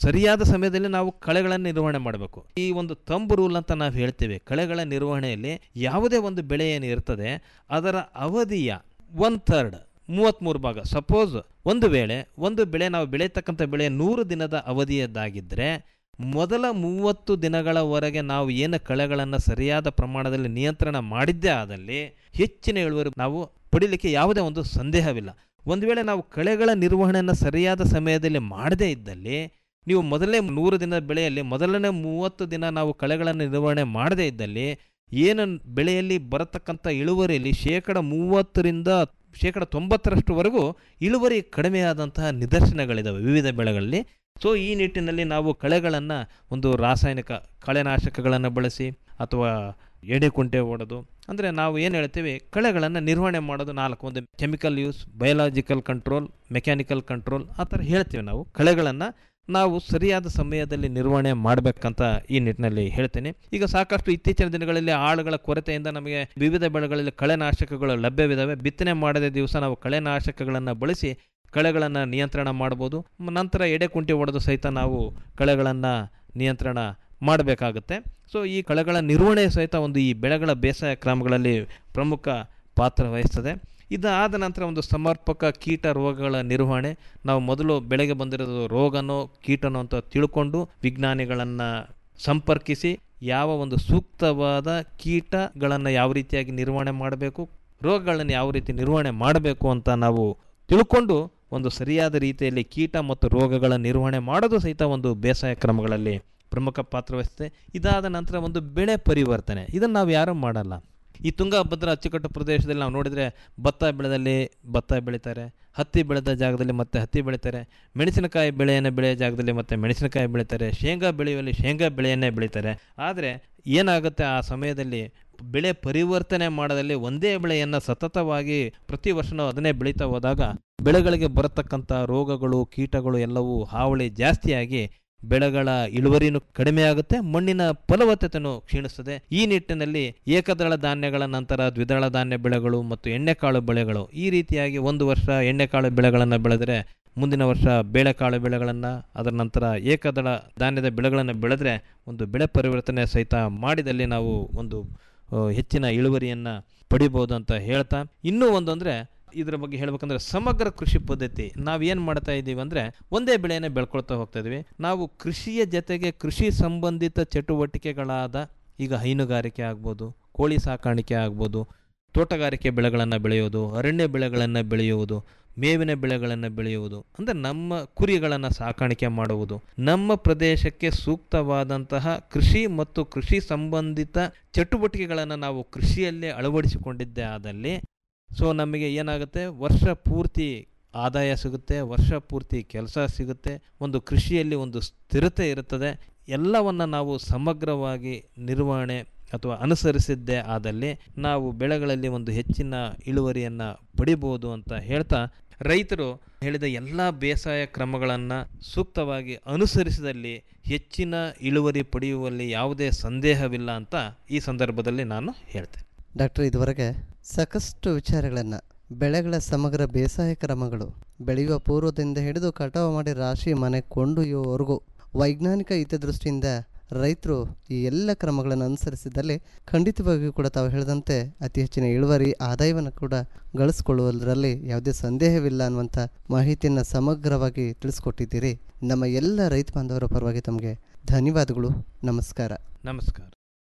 ಸರಿಯಾದ ಸಮಯದಲ್ಲಿ ನಾವು ಕಳೆಗಳನ್ನು ನಿರ್ವಹಣೆ ಮಾಡಬೇಕು ಈ ಒಂದು ತಂಬು ರೂಲ್ ಅಂತ ನಾವು ಹೇಳ್ತೇವೆ ಕಳೆಗಳ ನಿರ್ವಹಣೆಯಲ್ಲಿ ಯಾವುದೇ ಒಂದು ಬೆಳೆ ಏನು ಇರ್ತದೆ ಅದರ ಅವಧಿಯ ಒನ್ ಥರ್ಡ್ ಮೂವತ್ತ್ಮೂರು ಭಾಗ ಸಪೋಸ್ ಒಂದು ವೇಳೆ ಒಂದು ಬೆಳೆ ನಾವು ಬೆಳೆಯತಕ್ಕಂಥ ಬೆಳೆ ನೂರು ದಿನದ ಅವಧಿಯದ್ದಾಗಿದ್ದರೆ ಮೊದಲ ಮೂವತ್ತು ದಿನಗಳವರೆಗೆ ನಾವು ಏನು ಕಳೆಗಳನ್ನು ಸರಿಯಾದ ಪ್ರಮಾಣದಲ್ಲಿ ನಿಯಂತ್ರಣ ಮಾಡಿದ್ದೇ ಆದಲ್ಲಿ ಹೆಚ್ಚಿನ ಇಳುವರಿ ನಾವು ಪಡಿಲಿಕ್ಕೆ ಯಾವುದೇ ಒಂದು ಸಂದೇಹವಿಲ್ಲ ಒಂದು ವೇಳೆ ನಾವು ಕಳೆಗಳ ನಿರ್ವಹಣೆಯನ್ನು ಸರಿಯಾದ ಸಮಯದಲ್ಲಿ ಮಾಡದೇ ಇದ್ದಲ್ಲಿ ನೀವು ಮೊದಲನೇ ನೂರು ದಿನದ ಬೆಳೆಯಲ್ಲಿ ಮೊದಲನೇ ಮೂವತ್ತು ದಿನ ನಾವು ಕಳೆಗಳನ್ನು ನಿರ್ವಹಣೆ ಮಾಡದೇ ಇದ್ದಲ್ಲಿ ಏನು ಬೆಳೆಯಲ್ಲಿ ಬರತಕ್ಕಂಥ ಇಳುವರಿಯಲ್ಲಿ ಶೇಕಡ ಮೂವತ್ತರಿಂದ ಶೇಕಡ ತೊಂಬತ್ತರಷ್ಟುವರೆಗೂ ಇಳುವರಿ ಕಡಿಮೆಯಾದಂತಹ ನಿದರ್ಶನಗಳಿದ್ದಾವೆ ವಿವಿಧ ಬೆಳೆಗಳಲ್ಲಿ ಸೊ ಈ ನಿಟ್ಟಿನಲ್ಲಿ ನಾವು ಕಳೆಗಳನ್ನು ಒಂದು ರಾಸಾಯನಿಕ ಕಳೆನಾಶಕಗಳನ್ನು ಬಳಸಿ ಅಥವಾ ಎಡೆಕುಂಟೆ ಹೊಡೆದು ಅಂದರೆ ನಾವು ಏನು ಹೇಳ್ತೀವಿ ಕಳೆಗಳನ್ನು ನಿರ್ವಹಣೆ ಮಾಡೋದು ನಾಲ್ಕು ಒಂದು chemical use biological control mechanical control ಆ ಥರ ಹೇಳ್ತೀವಿ ನಾವು ಕಳೆಗಳನ್ನು ನಾವು ಸರಿಯಾದ ಸಮಯದಲ್ಲಿ ನಿರ್ವಹಣೆ ಮಾಡಬೇಕಂತ ಈ ನಿಟ್ಟಿನಲ್ಲಿ ಹೇಳ್ತೇನೆ ಈಗ ಸಾಕಷ್ಟು ಇತ್ತೀಚಿನ ದಿನಗಳಲ್ಲಿ ಆಳುಗಳ ಕೊರತೆಯಿಂದ ನಮಗೆ ವಿವಿಧ ಬೆಳೆಗಳಲ್ಲಿ ಕಳೆನಾಶಕಗಳು ಲಭ್ಯವಿದ್ದಾವೆ ಬಿತ್ತನೆ ಮಾಡದ ದಿವಸ ನಾವು ಕಳೆನಾಶಕಗಳನ್ನು ಬಳಸಿ ಕಳೆಗಳನ್ನು ನಿಯಂತ್ರಣ ಮಾಡ್ಬೋದು ಮ- ನಂತರ ಎಡೆಕುಂಟಿ ಹೊಡೆದು ಸಹಿತ ನಾವು ಕಳೆಗಳನ್ನು ನಿಯಂತ್ರಣ ಮಾಡಬೇಕಾಗುತ್ತೆ ಸೊ ಈ ಕಳೆಗಳ ನಿರ್ವಹಣೆ ಸಹಿತ ಒಂದು ಈ ಬೆಳೆಗಳ ಬೇಸಾಯ ಕ್ರಮಗಳಲ್ಲಿ ಪ್ರಮುಖ ಪಾತ್ರ ವಹಿಸ್ತದೆ ಇದಾದ ನಂತರ ಒಂದು ಸಮರ್ಪಕ ಕೀಟ ರೋಗಗಳ ನಿರ್ವಹಣೆ ನಾವು ಮೊದಲು ಬೆಳೆಗೆ ಬಂದಿರೋದು ರೋಗನೋ ಕೀಟನೋ ಅಂತ ತಿಳ್ಕೊಂಡು ವಿಜ್ಞಾನಿಗಳನ್ನು ಸಂಪರ್ಕಿಸಿ ಯಾವ ಒಂದು ಸೂಕ್ತವಾದ ಕೀಟಗಳನ್ನು ಯಾವ ರೀತಿಯಾಗಿ ನಿರ್ವಹಣೆ ಮಾಡಬೇಕು ರೋಗಗಳನ್ನು ಯಾವ ರೀತಿ ನಿರ್ವಹಣೆ ಮಾಡಬೇಕು ಅಂತ ನಾವು ತಿಳ್ಕೊಂಡು ಒಂದು ಸರಿಯಾದ ರೀತಿಯಲ್ಲಿ ಕೀಟ ಮತ್ತು ರೋಗಗಳ ನಿರ್ವಹಣೆ ಮಾಡೋದು ಸಹಿತ ಒಂದು ಬೇಸಾಯ ಕ್ರಮಗಳಲ್ಲಿ ಪ್ರಮುಖ ಪಾತ್ರ ವಹಿಸುತ್ತೆ ಇದಾದ ನಂತರ ಒಂದು ಬೆಳೆ ಪರಿವರ್ತನೆ ಇದನ್ನು ನಾವು ಯಾರೂ ಮಾಡಲ್ಲ ಈ ತುಂಗಭದ್ರಾ ಅಚ್ಚುಕಟ್ಟು ಪ್ರದೇಶದಲ್ಲಿ ನಾವು ನೋಡಿದರೆ ಭತ್ತ ಬೆಳೆದಲ್ಲಿ ಭತ್ತ ಬೆಳೀತಾರೆ ಹತ್ತಿ ಬೆಳೆದ ಜಾಗದಲ್ಲಿ ಮತ್ತೆ ಹತ್ತಿ ಬೆಳೀತಾರೆ ಮೆಣಸಿನಕಾಯಿ ಬೆಳೆಯನ್ನು ಬೆಳೆಯೋ ಜಾಗದಲ್ಲಿ ಮತ್ತೆ ಮೆಣಸಿನಕಾಯಿ ಬೆಳೀತಾರೆ ಶೇಂಗಾ ಬೆಳೆಯುವಲ್ಲಿ ಶೇಂಗಾ ಬೆಳೆಯನ್ನೇ ಬೆಳೀತಾರೆ ಆದರೆ ಏನಾಗುತ್ತೆ ಆ ಸಮಯದಲ್ಲಿ ಬೆಳೆ ಪರಿವರ್ತನೆ ಮಾಡೋದಲ್ಲಿ ಒಂದೇ ಬೆಳೆಯನ್ನು ಸತತವಾಗಿ ಪ್ರತಿ ವರ್ಷ ನಾವು ಅದನ್ನೇ ಬೆಳೀತಾ ಹೋದಾಗ ಬೆಳೆಗಳಿಗೆ ಬರತಕ್ಕಂಥ ರೋಗಗಳು ಕೀಟಗಳು ಎಲ್ಲವೂ ಹಾವಳಿ ಜಾಸ್ತಿಯಾಗಿ ಬೆಳೆಗಳ ಇಳುವರಿನೂ ಕಡಿಮೆ ಆಗುತ್ತೆ ಮಣ್ಣಿನ ಫಲವತ್ತತೆನೂ ಕ್ಷೀಣಿಸ್ತದೆ ಈ ನಿಟ್ಟಿನಲ್ಲಿ ಏಕದಳ ಧಾನ್ಯಗಳ ನಂತರ ದ್ವಿದಳ ಧಾನ್ಯ ಬೆಳೆಗಳು ಮತ್ತು ಎಣ್ಣೆಕಾಳು ಬೆಳೆಗಳು ಈ ರೀತಿಯಾಗಿ ಒಂದು ವರ್ಷ ಎಣ್ಣೆಕಾಳು ಬೆಳೆಗಳನ್ನು ಬೆಳೆದರೆ ಮುಂದಿನ ವರ್ಷ ಬೇಳೆಕಾಳು ಬೆಳೆಗಳನ್ನು ಅದರ ನಂತರ ಏಕದಳ ಧಾನ್ಯದ ಬೆಳೆಗಳನ್ನು ಬೆಳೆದರೆ ಒಂದು ಬೆಳೆ ಪರಿವರ್ತನೆ ಸಹಿತ ಮಾಡಿದಲ್ಲಿ ನಾವು ಒಂದು ಆ, ಹೆಚ್ಚಿನ ಇಳುವರಿಯನ್ನು ಪಡಿಬೋದು ಅಂತ ಹೇಳ್ತಾ ಇನ್ನೂ ಒಂದು ಅಂದರೆ ಇದರ ಬಗ್ಗೆ ಹೇಳ್ಬೇಕಂದ್ರೆ ಸಮಗ್ರ ಕೃಷಿ ಪದ್ಧತಿ ನಾವು ಏನು ಮಾಡ್ತಾ ಇದ್ದೀವಿ ಅಂದರೆ ಒಂದೇ ಬೆಳೆಯನ್ನೇ ಬೆಳ್ಕೊಳ್ತಾ ಹೋಗ್ತಾ ಇದ್ದೀವಿ ನಾವು ಕೃಷಿಯ ಜೊತೆಗೆ ಕೃಷಿ ಸಂಬಂಧಿತ ಚಟುವಟಿಕೆಗಳಾದ ಈಗ ಹೈನುಗಾರಿಕೆ ಆಗ್ಬೋದು ಕೋಳಿ ಸಾಕಾಣಿಕೆ ಆಗ್ಬೋದು ತೋಟಗಾರಿಕೆ ಬೆಳೆಗಳನ್ನು ಬೆಳೆಯೋದು ಅರಣ್ಯ ಬೆಳೆಗಳನ್ನು ಬೆಳೆಯುವುದು ಮೇವಿನ ಬೆಳೆಗಳನ್ನು ಬೆಳೆಯುವುದು ಅಂದರೆ ನಮ್ಮ ಕುರಿಗಳನ್ನು ಸಾಕಾಣಿಕೆ ಮಾಡುವುದು ನಮ್ಮ ಪ್ರದೇಶಕ್ಕೆ ಸೂಕ್ತವಾದಂತಹ ಕೃಷಿ ಮತ್ತು ಕೃಷಿ ಸಂಬಂಧಿತ ಚಟುವಟಿಕೆಗಳನ್ನು ನಾವು ಕೃಷಿಯಲ್ಲೇ ಅಳವಡಿಸಿಕೊಂಡಿದ್ದೇ ಆದಲ್ಲಿ ಸೊ ನಮಗೆ ಏನಾಗುತ್ತೆ ವರ್ಷ ಪೂರ್ತಿ ಆದಾಯ ಸಿಗುತ್ತೆ ವರ್ಷ ಪೂರ್ತಿ ಕೆಲಸ ಸಿಗುತ್ತೆ ಒಂದು ಕೃಷಿಯಲ್ಲಿ ಒಂದು ಸ್ಥಿರತೆ ಇರುತ್ತದೆ ಎಲ್ಲವನ್ನು ನಾವು ಸಮಗ್ರವಾಗಿ ನಿರ್ವಹಣೆ ಅಥವಾ ಅನುಸರಿಸಿದ್ದೇ ಆದಲ್ಲಿ ನಾವು ಬೆಳೆಗಳಲ್ಲಿ ಒಂದು ಹೆಚ್ಚಿನ ಇಳುವರಿಯನ್ನು ಪಡಿಬೋದು ಅಂತ ಹೇಳ್ತಾ ರೈತರು ಹೇಳಿದ ಎಲ್ಲ ಬೇಸಾಯ ಕ್ರಮಗಳನ್ನು ಸೂಕ್ತವಾಗಿ ಅನುಸರಿಸಿದಲ್ಲಿ ಹೆಚ್ಚಿನ ಇಳುವರಿ ಪಡೆಯುವಲ್ಲಿ ಯಾವುದೇ ಸಂದೇಹವಿಲ್ಲ ಅಂತ ಈ ಸಂದರ್ಭದಲ್ಲಿ ನಾನು ಹೇಳ್ತೇನೆ ಡಾಕ್ಟರ್ ಇದುವರೆಗೆ ಸಾಕಷ್ಟು ವಿಚಾರಗಳನ್ನು ಬೆಳೆಗಳ ಸಮಗ್ರ ಬೇಸಾಯ ಕ್ರಮಗಳು ಬೆಳೆಯುವ ಪೂರ್ವದಿಂದ ಹಿಡಿದು ಕಟಾವು ಮಾಡಿ ರಾಶಿ ಮನೆ ಕೊಂಡೊಯ್ಯುವವರೆಗೂ ವೈಜ್ಞಾನಿಕ ಹಿತದೃಷ್ಟಿಯಿಂದ ರೈತರು ಈ ಎಲ್ಲ ಕ್ರಮಗಳನ್ನು ಅನುಸರಿಸಿದಲ್ಲಿ ಖಂಡಿತವಾಗಿಯೂ ಕೂಡ ತಾವು ಹೇಳಿದಂತೆ ಅತಿ ಹೆಚ್ಚಿನ ಇಳುವರಿ ಆದಾಯವನ್ನು ಕೂಡ ಗಳಿಸ್ಕೊಳ್ಳುವುದರಲ್ಲಿ ಯಾವುದೇ ಸಂದೇಹವಿಲ್ಲ ಅನ್ನುವಂಥ ಮಾಹಿತಿಯನ್ನು ಸಮಗ್ರವಾಗಿ ತಿಳಿಸ್ಕೊಟ್ಟಿದ್ದೀರಿ ನಮ್ಮ ಎಲ್ಲ ರೈತ ಬಾಂಧವರ ಪರವಾಗಿ ತಮಗೆ ಧನ್ಯವಾದಗಳು ನಮಸ್ಕಾರ ನಮಸ್ಕಾರ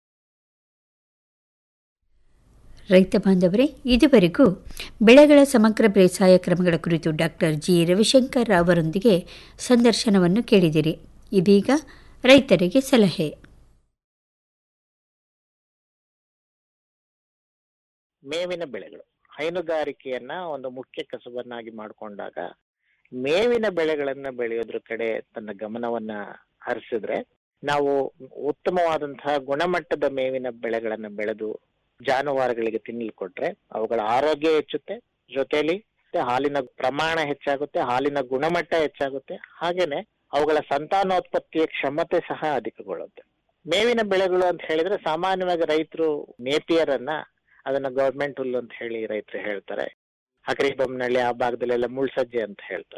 ರೈತ ಬಾಂಧವರೇ ಇದುವರೆಗೂ ಬೆಳೆಗಳ ಸಮಗ್ರ ಬೇಸಾಯ ಕ್ರಮಗಳ ಕುರಿತು ಡಾಕ್ಟರ್ ಜಿ ರವಿಶಂಕರ್ ಅವರೊಂದಿಗೆ ಸಂದರ್ಶನವನ್ನು ಕೇಳಿದಿರಿ ಇದೀಗ ರೈತರಿಗೆ ಸಲಹೆ ಮೇವಿನ ಬೆಳೆಗಳು ಹೈನುಗಾರಿಕೆಯನ್ನ ಒಂದು ಮುಖ್ಯ ಕಸುಬನ್ನಾಗಿ ಮಾಡಿಕೊಂಡಾಗ ಮೇವಿನ ಬೆಳೆಗಳನ್ನ ಬೆಳೆಯೋದ್ರ ಕಡೆ ತನ್ನ ಗಮನವನ್ನ ಹರಿಸಿದ್ರೆ ನಾವು ಉತ್ತಮವಾದಂತಹ ಗುಣಮಟ್ಟದ ಮೇವಿನ ಬೆಳೆಗಳನ್ನ ಬೆಳೆದು ಜಾನುವಾರುಗಳಿಗೆ ತಿನ್ನಲು ಕೊಟ್ರೆ ಅವುಗಳ ಆರೋಗ್ಯ ಹೆಚ್ಚುತ್ತೆ ಜೊತೆಲಿ ಹಾಲಿನ ಪ್ರಮಾಣ ಹೆಚ್ಚಾಗುತ್ತೆ ಹಾಲಿನ ಗುಣಮಟ್ಟ ಹೆಚ್ಚಾಗುತ್ತೆ ಹಾಗೇನೆ ಅವುಗಳ ಸಂತಾನೋತ್ಪತ್ತಿಯ ಕ್ಷಮತೆ ಸಹ ಅಧಿಕಗೊಳ್ಳುತ್ತೆ ಮೇವಿನ ಬೆಳೆಗಳು ಅಂತ ಹೇಳಿದ್ರೆ ಸಾಮಾನ್ಯವಾಗಿ ರೈತರು ನೇಪಿಯರ್ ಅನ್ನ ಅದನ್ನ ಗೌರ್ಮೆಂಟ್ ಹುಲ್ಲು ಅಂತ ಹೇಳಿ ರೈತರು ಹೇಳ್ತಾರೆ ಹಕರಿ ಬೊಮ್ಮನಹಳ್ಳಿ ಆ ಭಾಗದಲ್ಲೆಲ್ಲ ಮುಳ್ಸಜ್ಜೆ ಅಂತ ಹೇಳ್ತಾರೆ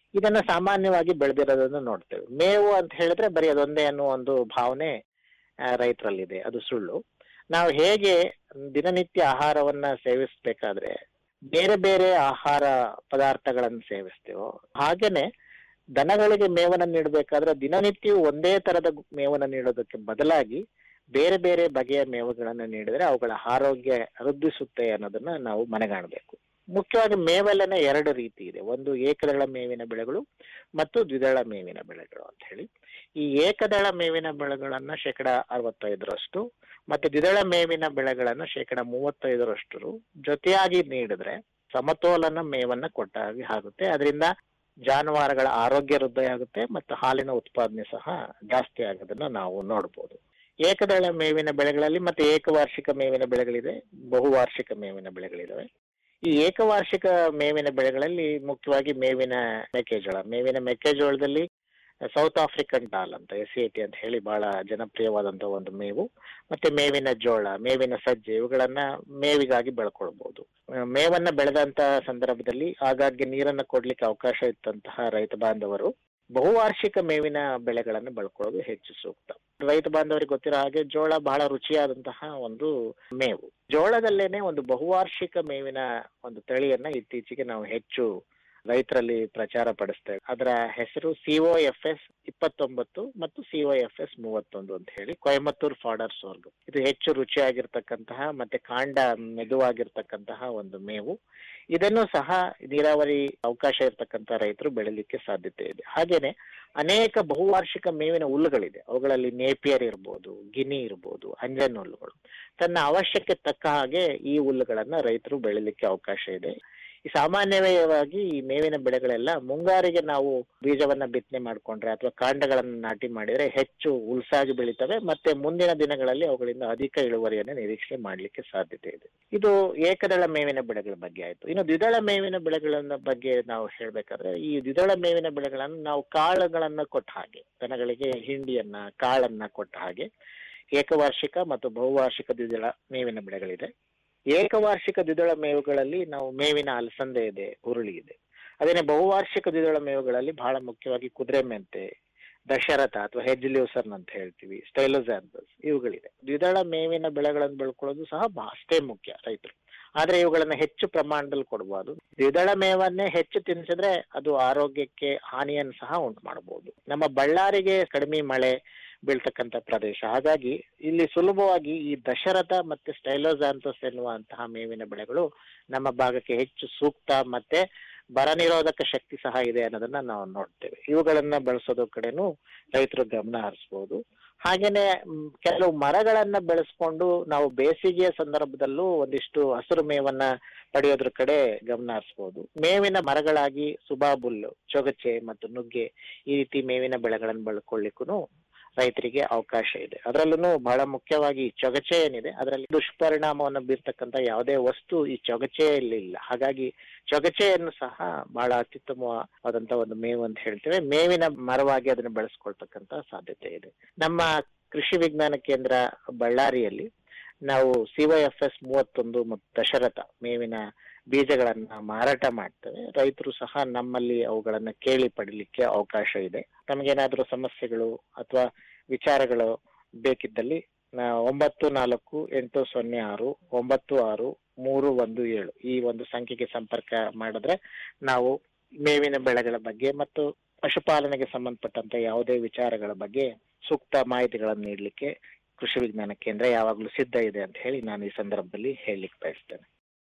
ಇದನ್ನ ಸಾಮಾನ್ಯವಾಗಿ ಬೆಳೆದಿರೋದನ್ನ ನೋಡ್ತೇವೆ ಮೇವು ಅಂತ ಹೇಳಿದ್ರೆ ಬರೀ ಅದೊಂದೇ ಅನ್ನೋ ಒಂದು ಭಾವನೆ ಆ, ರೈತರಲ್ಲಿದೆ ಅದು ಸುಳ್ಳು ನಾವು ಹೇಗೆ ದಿನನಿತ್ಯ ಆಹಾರವನ್ನ ಸೇವಿಸ್ಬೇಕಾದ್ರೆ ಬೇರೆ ಬೇರೆ ಆಹಾರ ಪದಾರ್ಥಗಳನ್ನು ಸೇವಿಸ್ತೇವೋ ಹಾಗೇನೆ ದನಗಳಿಗೆ ಮೇವನ್ನ ನೀಡಬೇಕಾದ್ರೆ ದಿನನಿತ್ಯವೂ ಒಂದೇ ತರದ ಮೇವನ್ನ ನೀಡೋದಕ್ಕೆ ಬದಲಾಗಿ ಬೇರೆ ಬೇರೆ ಬಗೆಯ ಮೇವುಗಳನ್ನ ನೀಡಿದ್ರೆ ಅವುಗಳ ಆರೋಗ್ಯ ವೃದ್ಧಿಸುತ್ತೆ ಅನ್ನೋದನ್ನ ನಾವು ಮನೆಗಾಣಬೇಕು ಮುಖ್ಯವಾಗಿ ಮೇವಲ್ಲೇನೆ ಎರಡು ರೀತಿ ಇದೆ ಒಂದು ಏಕದಳ ಮೇವಿನ ಬೆಳೆಗಳು ಮತ್ತು ದ್ವಿದಳ ಮೇವಿನ ಬೆಳೆಗಳು ಅಂತ ಹೇಳಿ ಈ ಏಕದಳ ಮೇವಿನ ಬೆಳೆಗಳನ್ನ ಶೇಕಡ ಅರವತ್ತೈದರಷ್ಟು ಮತ್ತೆ ದ್ವಿದಳ ಮೇವಿನ ಬೆಳೆಗಳನ್ನ ಶೇಕಡ ಮೂವತ್ತೈದರಷ್ಟು ಜೊತೆಯಾಗಿ ನೀಡಿದ್ರೆ ಸಮತೋಲನ ಮೇವನ್ನ ಕೊಟ್ಟ ಹಾಗೆ ಆಗುತ್ತೆ ಅದರಿಂದ ಜಾನುವಾರುಗಳ ಆರೋಗ್ಯ ವೃದ್ಧಿ ಆಗುತ್ತೆ ಮತ್ತು ಹಾಲಿನ ಉತ್ಪಾದನೆ ಸಹ ಜಾಸ್ತಿ ಆಗೋದನ್ನ ನಾವು ನೋಡ್ಬೋದು ಏಕದಳ ಮೇವಿನ ಬೆಳೆಗಳಲ್ಲಿ ಮತ್ತೆ ಏಕವಾರ್ಷಿಕ ಮೇವಿನ ಬೆಳೆಗಳಿದೆ ಬಹುವಾರ್ಷಿಕ ಮೇವಿನ ಬೆಳೆಗಳಿದಾವೆ ಈ ಏಕವಾರ್ಷಿಕ ಮೇವಿನ ಬೆಳೆಗಳಲ್ಲಿ ಮುಖ್ಯವಾಗಿ ಮೇವಿನ ಮೆಕ್ಕೆಜೋಳ ಮೇವಿನ ಮೆಕ್ಕೆಜೋಳದಲ್ಲಿ ಸೌತ್ ಆಫ್ರಿಕನ್ ಟಾಲ್ ಅಂತ ಎಸ್ ಸಿ ಟಿ ಅಂತ ಹೇಳಿ ಬಹಳ ಜನಪ್ರಿಯವಾದಂತ ಒಂದು ಮೇವು ಮತ್ತೆ ಮೇವಿನ ಜೋಳ ಮೇವಿನ ಸಜ್ಜೆ ಇವುಗಳನ್ನ ಮೇವಿಗಾಗಿ ಬೆಳ್ಕೊಳ್ಬಹುದು ಆ, ಮೇವನ್ನ ಬೆಳೆದಂತ ಸಂದರ್ಭದಲ್ಲಿ ಆಗಾಗ್ಗೆ ನೀರನ್ನ ಕೊಡ್ಲಿಕ್ಕೆ ಅವಕಾಶ ಇತ್ತಂತಹ ರೈತ ಬಾಂಧವರು ಬಹುವಾರ್ಷಿಕ ಮೇವಿನ ಬೆಳೆಗಳನ್ನು ಬೆಳ್ಕೊಳ್ಳೋದು ಹೆಚ್ಚು ಸೂಕ್ತ ರೈತ ಬಾಂಧವರಿಗೆ ಗೊತ್ತಿರೋ ಹಾಗೆ ಜೋಳ ಬಹಳ ರುಚಿಯಾದಂತಹ ಒಂದು ಮೇವು ಜೋಳದಲ್ಲೇನೆ ಒಂದು ಬಹುವಾರ್ಷಿಕ ಮೇವಿನ ಒಂದು ತಳಿಯನ್ನ ಇತ್ತೀಚೆಗೆ ನಾವು ಹೆಚ್ಚು ರೈತರಲ್ಲಿ ಪ್ರಚಾರ ಪಡಿಸ್ತೇವೆ ಅದರ ಹೆಸರು ಸಿಒ ಎಫ್ ಎಸ್ ಇಪ್ಪತ್ತೊಂಬತ್ತು ಮತ್ತು ಸಿಒ ಎಫ್ ಎಸ್ ಮೂವತ್ತೊಂದು ಅಂತ ಹೇಳಿ ಕೊಯಮತ್ತೂರ್ ಫಾಡರ್ ಸೋರ್ಗ್ ಇದು ಹೆಚ್ಚು ರುಚಿಯಾಗಿರ್ತಕ್ಕಂತಹ ಮತ್ತೆ ಕಾಂಡ ಮೆದುವಾಗಿರ್ತಕ್ಕಂತಹ ಒಂದು ಮೇವು ಇದನ್ನು ಸಹ ನೀರಾವರಿ ಅವಕಾಶ ಇರತಕ್ಕಂತ ರೈತರು ಬೆಳಿಲಿಕ್ಕೆ ಸಾಧ್ಯತೆ ಇದೆ ಹಾಗೇನೆ ಅನೇಕ ಬಹುವಾರ್ಷಿಕ ಮೇವಿನ ಹುಲ್ಲುಗಳಿದೆ ಅವುಗಳಲ್ಲಿ ನೇಪಿಯರ್ ಇರ್ಬೋದು ಗಿನಿ ಇರ್ಬೋದು ಅಂಜನ್ ಹುಲ್ಲುಗಳು ತನ್ನ ಅವಶ್ಯಕ್ಕೆ ತಕ್ಕ ಹಾಗೆ ಈ ಹುಲ್ಲುಗಳನ್ನ ರೈತರು ಬೆಳಿಲಿಕ್ಕೆ ಅವಕಾಶ ಇದೆ ಈ ಸಾಮಾನ್ಯವಾಗಿ ಈ ಮೇವಿನ ಬೆಳೆಗಳೆಲ್ಲ ಮುಂಗಾರಿಗೆ ನಾವು ಬೀಜವನ್ನ ಬಿತ್ತನೆ ಮಾಡ್ಕೊಂಡ್ರೆ ಅಥವಾ ಕಾಂಡಗಳನ್ನ ನಾಟಿ ಮಾಡಿದ್ರೆ ಹೆಚ್ಚು ಉಲ್ಸಾಗಿ ಬೆಳಿತವೆ ಮತ್ತೆ ಮುಂದಿನ ದಿನಗಳಲ್ಲಿ ಅವುಗಳಿಂದ ಅಧಿಕ ಇಳುವರಿಯನ್ನು ನಿರೀಕ್ಷೆ ಮಾಡ್ಲಿಕ್ಕೆ ಸಾಧ್ಯತೆ ಇದೆ ಇದು ಏಕದಳ ಮೇವಿನ ಬೆಳೆಗಳ ಬಗ್ಗೆ ಆಯ್ತು ಇನ್ನು ದ್ವಿದಳ ಮೇವಿನ ಬೆಳೆಗಳನ್ನ ಬಗ್ಗೆ ನಾವು ಹೇಳ್ಬೇಕಾದ್ರೆ ಈ ದ್ವಿದಳ ಮೇವಿನ ಬೆಳೆಗಳನ್ನು ನಾವು ಕಾಳುಗಳನ್ನ ಕೊಟ್ಟ ಹಾಗೆ ದನಗಳಿಗೆ ಹಿಂಡಿಯನ್ನ ಕಾಳನ್ನ ಕೊಟ್ಟ ಹಾಗೆ ಏಕವಾರ್ಷಿಕ ಮತ್ತು ಬಹುವಾರ್ಷಿಕ ದ್ವಿದಳ ಮೇವಿನ ಬೆಳೆಗಳಿದೆ ಏಕವಾರ್ಷಿಕ ದ್ವಿದಳ ಮೇವುಗಳಲ್ಲಿ ನಾವು ಮೇವಿನ ಅಲಸಂದೆ ಇದೆ ಹುರುಳಿ ಇದೆ ಅದೇನೆ ಬಹುವಾರ್ಷಿಕ ದ್ವಿದಳ ಮೇವುಗಳಲ್ಲಿ ಬಹಳ ಮುಖ್ಯವಾಗಿ ಕುದುರೆ ಮೆಂತೆ ದಶರಥ ಅಥವಾ ಹೆಜ್ಲಿಯೂಸರ್ನ್ ಅಂತ ಹೇಳ್ತೀವಿ ಸ್ಟೈಲೋಸಾಂಬಸ್ ಇವುಗಳಿದೆ ದ್ವಿದಳ ಮೇವಿನ ಬೆಳೆಗಳನ್ನು ಬೆಳ್ಕೊಳ್ಳೋದು ಸಹ ಬ- ಅಷ್ಟೇ ಮುಖ್ಯ ರೈತರು ಆದ್ರೆ ಇವುಗಳನ್ನ ಹೆಚ್ಚು ಪ್ರಮಾಣದಲ್ಲಿ ಕೊಡಬಹುದು ದ್ವಿದಳ ಮೇವನ್ನೇ ಹೆಚ್ಚು ತಿನ್ಸಿದ್ರೆ ಅದು ಆರೋಗ್ಯಕ್ಕೆ ಹಾನಿಯನ್ನು ಸಹ ಉಂಟು ಮಾಡಬಹುದು ನಮ್ಮ ಬಳ್ಳಾರಿಗೆ ಕಡಿಮೆ ಮಳೆ ಬೀಳ್ತಕ್ಕಂತ ಪ್ರದೇಶ ಹಾಗಾಗಿ ಇಲ್ಲಿ ಸುಲಭವಾಗಿ ಈ ದಶರಥ ಮತ್ತೆ ಸ್ಟೈಲೋಸಾಂತೋಸ್ ಎನ್ನುವಂತಹ ಮೇವಿನ ಬೆಳೆಗಳು ನಮ್ಮ ಭಾಗಕ್ಕೆ ಹೆಚ್ಚು ಸೂಕ್ತ ಮತ್ತೆ ಬರ ನಿರೋಧಕ ಶಕ್ತಿ ಸಹ ಇದೆ ಅನ್ನೋದನ್ನ ನಾವು ನೋಡ್ತೇವೆ ಇವುಗಳನ್ನ ಬಳಸೋದ್ರ ಕಡೆನೂ ರೈತರು ಗಮನ ಹರಿಸಬಹುದು ಹಾಗೇನೆ ಮ್, ಕೆಲವು ಮರಗಳನ್ನ ಬೆಳೆಸ್ಕೊಂಡು ನಾವು ಬೇಸಿಗೆಯ ಸಂದರ್ಭದಲ್ಲೂ ಒಂದಿಷ್ಟು ಹಸಿರು ಮೇವನ್ನ ಪಡೆಯೋದ್ರ ಕಡೆ ಗಮನ ಹರಿಸಬಹುದು ಮೇವಿನ ಮರಗಳಾಗಿ ಸುಬಾಬುಲ್ಲು ಚೊಗಚೆ ಮತ್ತು ನುಗ್ಗೆ ಈ ರೀತಿ ಮೇವಿನ ಬೆಳೆಗಳನ್ನು ಬೆಳ್ಕೊಳ್ಳಿಕ್ಕೂ ರೈತರಿಗೆ ಅವಕಾಶ ಇದೆ ಅದರಲ್ಲೂ ಬಹಳ ಮುಖ್ಯವಾಗಿ ಈ ಚೊಗಚೆ ಏನಿದೆ ಅದರಲ್ಲಿ ದುಷ್ಪರಿಣಾಮವನ್ನು ಬೀರ್ತಕ್ಕಂತ ಯಾವುದೇ ವಸ್ತು ಈ ಚೊಗಚೆಯಲ್ಲಿ ಇಲ್ಲ ಹಾಗಾಗಿ ಚೊಗಚೆಯನ್ನು ಸಹ ಬಹಳ ಅತ್ಯುತ್ತಮವಾದಂತ ಒಂದು ಮೇವು ಅಂತ ಹೇಳ್ತೇವೆ ಮೇವಿನ ಮರವಾಗಿ ಅದನ್ನು ಬೆಳೆಸ್ಕೊಳ್ತಕ್ಕಂತ ಸಾಧ್ಯತೆ ಇದೆ ನಮ್ಮ ಕೃಷಿ ವಿಜ್ಞಾನ ಕೇಂದ್ರ ಬಳ್ಳಾರಿಯಲ್ಲಿ ನಾವು ಎಫ್ ಎಸ್ ಮೂವತ್ತೊಂದು ಮತ್ತು ದಶರಥ ಮೇವಿನ ಬೀಜಗಳನ್ನ ಮಾರಾಟ ಮಾಡ್ತೇವೆ ರೈತರು ಸಹ ನಮ್ಮಲ್ಲಿ ಅವುಗಳನ್ನ ಕೇಳಿ ಪಡಿಲಿಕ್ಕೆ ಅವಕಾಶ ಇದೆ ತಮಗೇನಾದ್ರೂ ಸಮಸ್ಯೆಗಳು ಅಥವಾ ವಿಚಾರಗಳು ಬೇಕಿದ್ದಲ್ಲಿ ನಾ- ಒಂಬತ್ತು ನಾಲ್ಕು ಎಂಟು ಸೊನ್ನೆ ಆರು ಒಂಬತ್ತು ಆರು ಮೂರು ಒಂದು ಏಳು ಈ ಒಂದು ಸಂಖ್ಯೆಗೆ ಸಂಪರ್ಕ ಮಾಡಿದ್ರೆ ನಾವು ಮೇವಿನ ಬೆಳೆಗಳ ಬಗ್ಗೆ ಮತ್ತು ಪಶುಪಾಲನೆಗೆ ಸಂಬಂಧಪಟ್ಟಂತ ಯಾವುದೇ ವಿಚಾರಗಳ ಬಗ್ಗೆ ಸೂಕ್ತ ಮಾಹಿತಿಗಳನ್ನು ನೀಡಲಿಕ್ಕೆ ಕೃಷಿ ವಿಜ್ಞಾನ ಕೇಂದ್ರ ಯಾವಾಗಲೂ ಸಿದ್ಧ ಇದೆ ಅಂತ ಹೇಳಿ ನಾನು ಈ ಸಂದರ್ಭದಲ್ಲಿ ಹೇಳಲಿಕ್ಕೆ ಬಯಸ್ತೇನೆ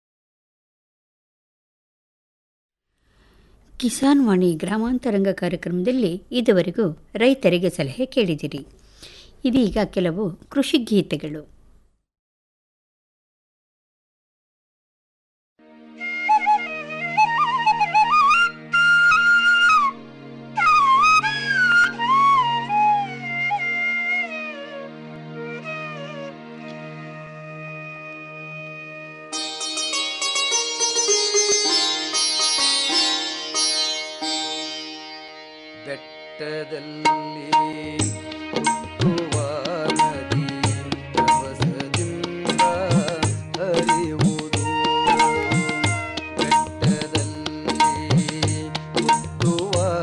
ಕಿಸಾನ್ ವಾಣಿ ಗ್ರಾಮಾಂತರಂಗ ಕಾರ್ಯಕ್ರಮದಲ್ಲಿ ಇದುವರೆಗೂ ರೈತರಿಗೆ ಸಲಹೆ ಕೇಳಿದಿರಿ ಇದೀಗ ಕೆಲವು ಕೃಷಿ ಗೀತೆಗಳು ಬೆಟ್ಟದಲ್ಲಿ ಹುಟ್ಟುವ ನದಿ ರಭಸದಿಂದ ಹರಿಯುವುದು ಬೆಟ್ಟದಲ್ಲಿ ಹುಟ್ಟುವ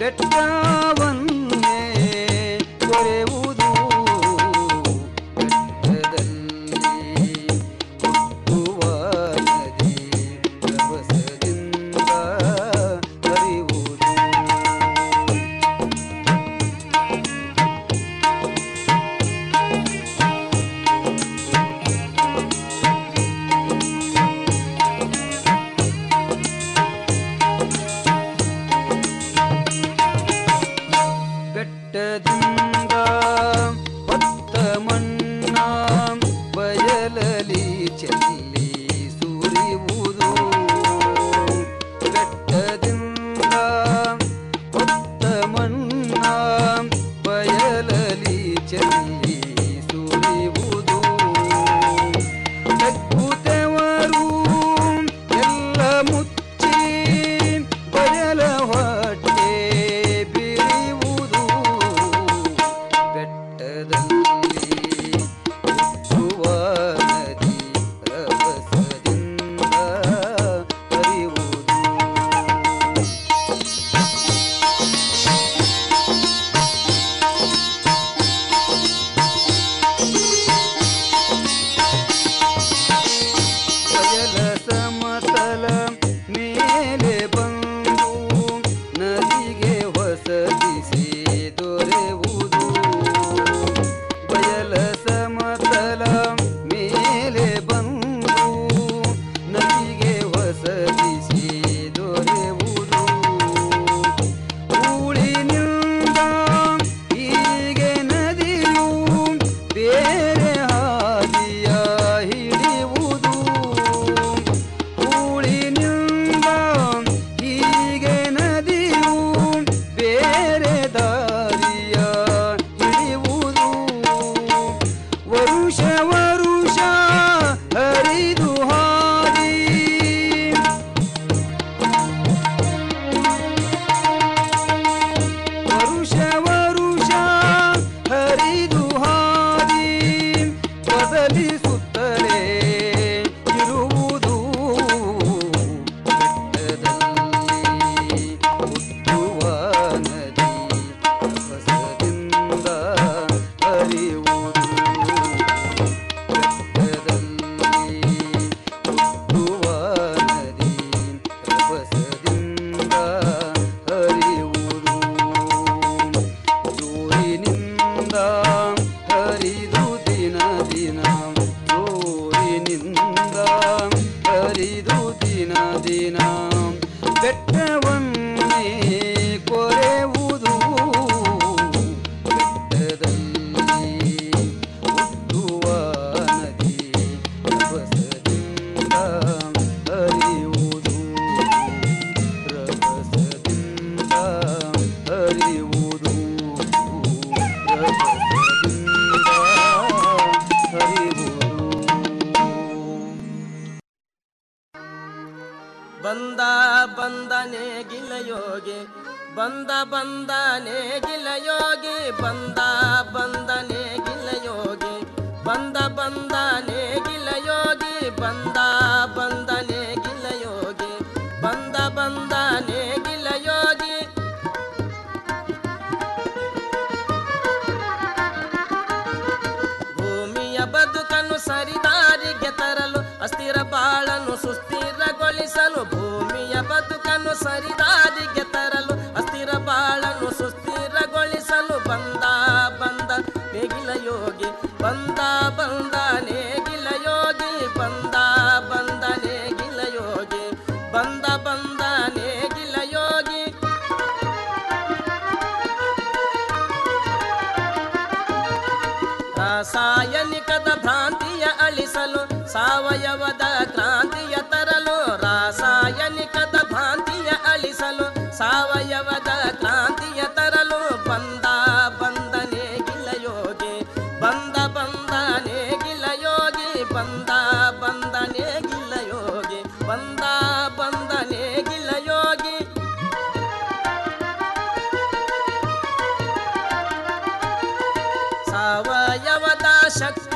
ಬೆಟ್ಟವನ್ನೇ ಕೊರೆಯುವುದು ಬೆಟ್ಟದಲ್ಲಿ ಹುಟ್ಟುವ ನದಿ ರಭಸದಿಂದ ಹರಿಯುವುದು ಬೆಟ್ಟದಿಂದ ಹೊತ್ತ ಮಣ್ಣ ಬಯಲಲಿ ಚೆಲ್ಲಿ ಸುರಿಯುವುದು ಬೆಟ್ಟದಿಂದ ಹೊತ್ತ ಮಣ್ಣ ಬಯಲಲಿ ಚೆಲ್ಲಿ ಸುರಿಯುವುದು ತಗ್ಗುತ್ತವರು ಎಲ್ಲ ಮುಚ್ಚಿ ಬಯಲ ಹೊಟ್ಟೆ ಬಿರಿಯುವುದು ಬೆಟ್ಟದಲ್ಲಿ ಹುಟ್ಟುವ ನದಿ ರಭಸದಿಂದ ಹರಿಯುವುದು ಬಯಲ ಸಮತಲ ಮೇಲೆ ಬಂದು ನದಿಗೆ ಹೊಸದಿಸಿ ದೊರೆಯುವುದು ಬಯಲ ಸಮತಲ ಮೇಲೆ ಬಂದು ನದಿಗೆ ಹೊಸದಿಸಿ ದೊರೆಯುವುದು ಊಳಿನಿಂದ ಹೀಗೆ ನದಿಯು ಬೇರೆ ಹಾದಿಯ ಹಿಡಿಯುವುದು ಊಳಿನಿಂದ ಹೀಗೆ ನದಿಯು ಬೇರೆ ದಾರಿಯ ಹಿಡಿಯುವುದು ವರುಷ ವರುಷ ಹರಿದು ಹಾದಿ ವರುಷ ವರುಷ ಹರಿದು ಹಾದಿ ಬದಲಿಸುತ್ತಲೇ ಇರುವುದು ಬೆಟ್ಟದಲ್ಲಿ ಹುಟ್ಟುವ ನದಿ ಹೊಸದಿಂದ ಹರಿಯುವುದು ಬೆಟ್ಟದಲ್ಲಿ ಹುಟ್ಟುವ ನದಿ ರಭಸದಿಂದ ಹರಿಯುವುದು ಜೋರಿನಿಂದ ಹರಿದು ದಿನ ದಿನ ಜೋರಿನಿಂದ ಹರಿದು ದಿನ ದಿನ ಬೆಟ್ಟವನ್ನೇ ಕೊರೆಯುವುದು ಬೆಟ್ಟದಲ್ಲಿ ಹುಟ್ಟುವ ನದಿ ರಭಸದಿಂದ ಹರಿಯುವುದು ರಭಸದಿಂದ ಹರಿಯುವುದು ರಭಸದಿಂದ ಹರಿಯುವುದು ಬಂದ ಬಂದನೆ ಗಿಲಯೋಗಿ ಬಂದ ಬಂದನೆ ಗಿಲಯೋಗಿ ಬಂದ ಬಂದನೆ ಗಿಲಯೋಗಿ ಬಂದ ಬಂದನೆ ಗಿಲಯೋಗಿ ಬಂದ ಬಂದನೆ ಗಿಲಯೋಗಿ ಬಂದ ಬಂದನೆ ಗಿಲಯೋಗಿ ಭೂಮಿಯ ಬದುಕನ್ನು ಸರಿದಾರಿಗೆ ತರಲು ಅಸ್ಥಿರ ಬಾಳನ್ನು ಸುಸ್ಥಿರಗೊಳಿಸಲು ಭೂಮಿಯ ಬದುಕನ್ನು ಸರಿದಾರಿಗೆ ತರಲು ಅಸ್ಥಿರ ಬಾಳನ್ನು ಸುಸ್ಥಿರಗೊಳಿಸಲು ಬಂದ ಬಂದ ನೇಗಿಲ ಯೋಗಿ ಬಂದ ಬಂದ ನೇಗಿಲ ಯೋಗಿ ಬಂದ ಬಂದ ನೇಗಿಲ ಯೋಗಿ ಬಂದ ಬಂದ ನೇಗಿಲ ಯೋಗಿ ರಾಸಾಯನಿಕದ ಭ್ರಾಂತಿಯ ಅಳಿಸಲು ಸಾವಯವದ ಕ್ರಾಂತಿಯ ತರಲು ರಾಸಾಯನಿಕದ ಭ್ರಾಂತಿಯ ಅಳಿಸಲು ಸಾವಯವದ ಕ್ರಾಂತಿಯ ತರಲು ಬಂದ ಬಂದನೆ ಗಿಲಯೋಗಿ ಬಂದ ಬಂದನೆ ಗಿಲಯೋಗಿ ಬಂದ ಬಂದನೆ ಗಿಲಯೋಗಿ ಬಂದ ಬಂದನೆ ಗಿಲಯೋಗಿ ಸಾವಯವದ ಶಕ್ತಿ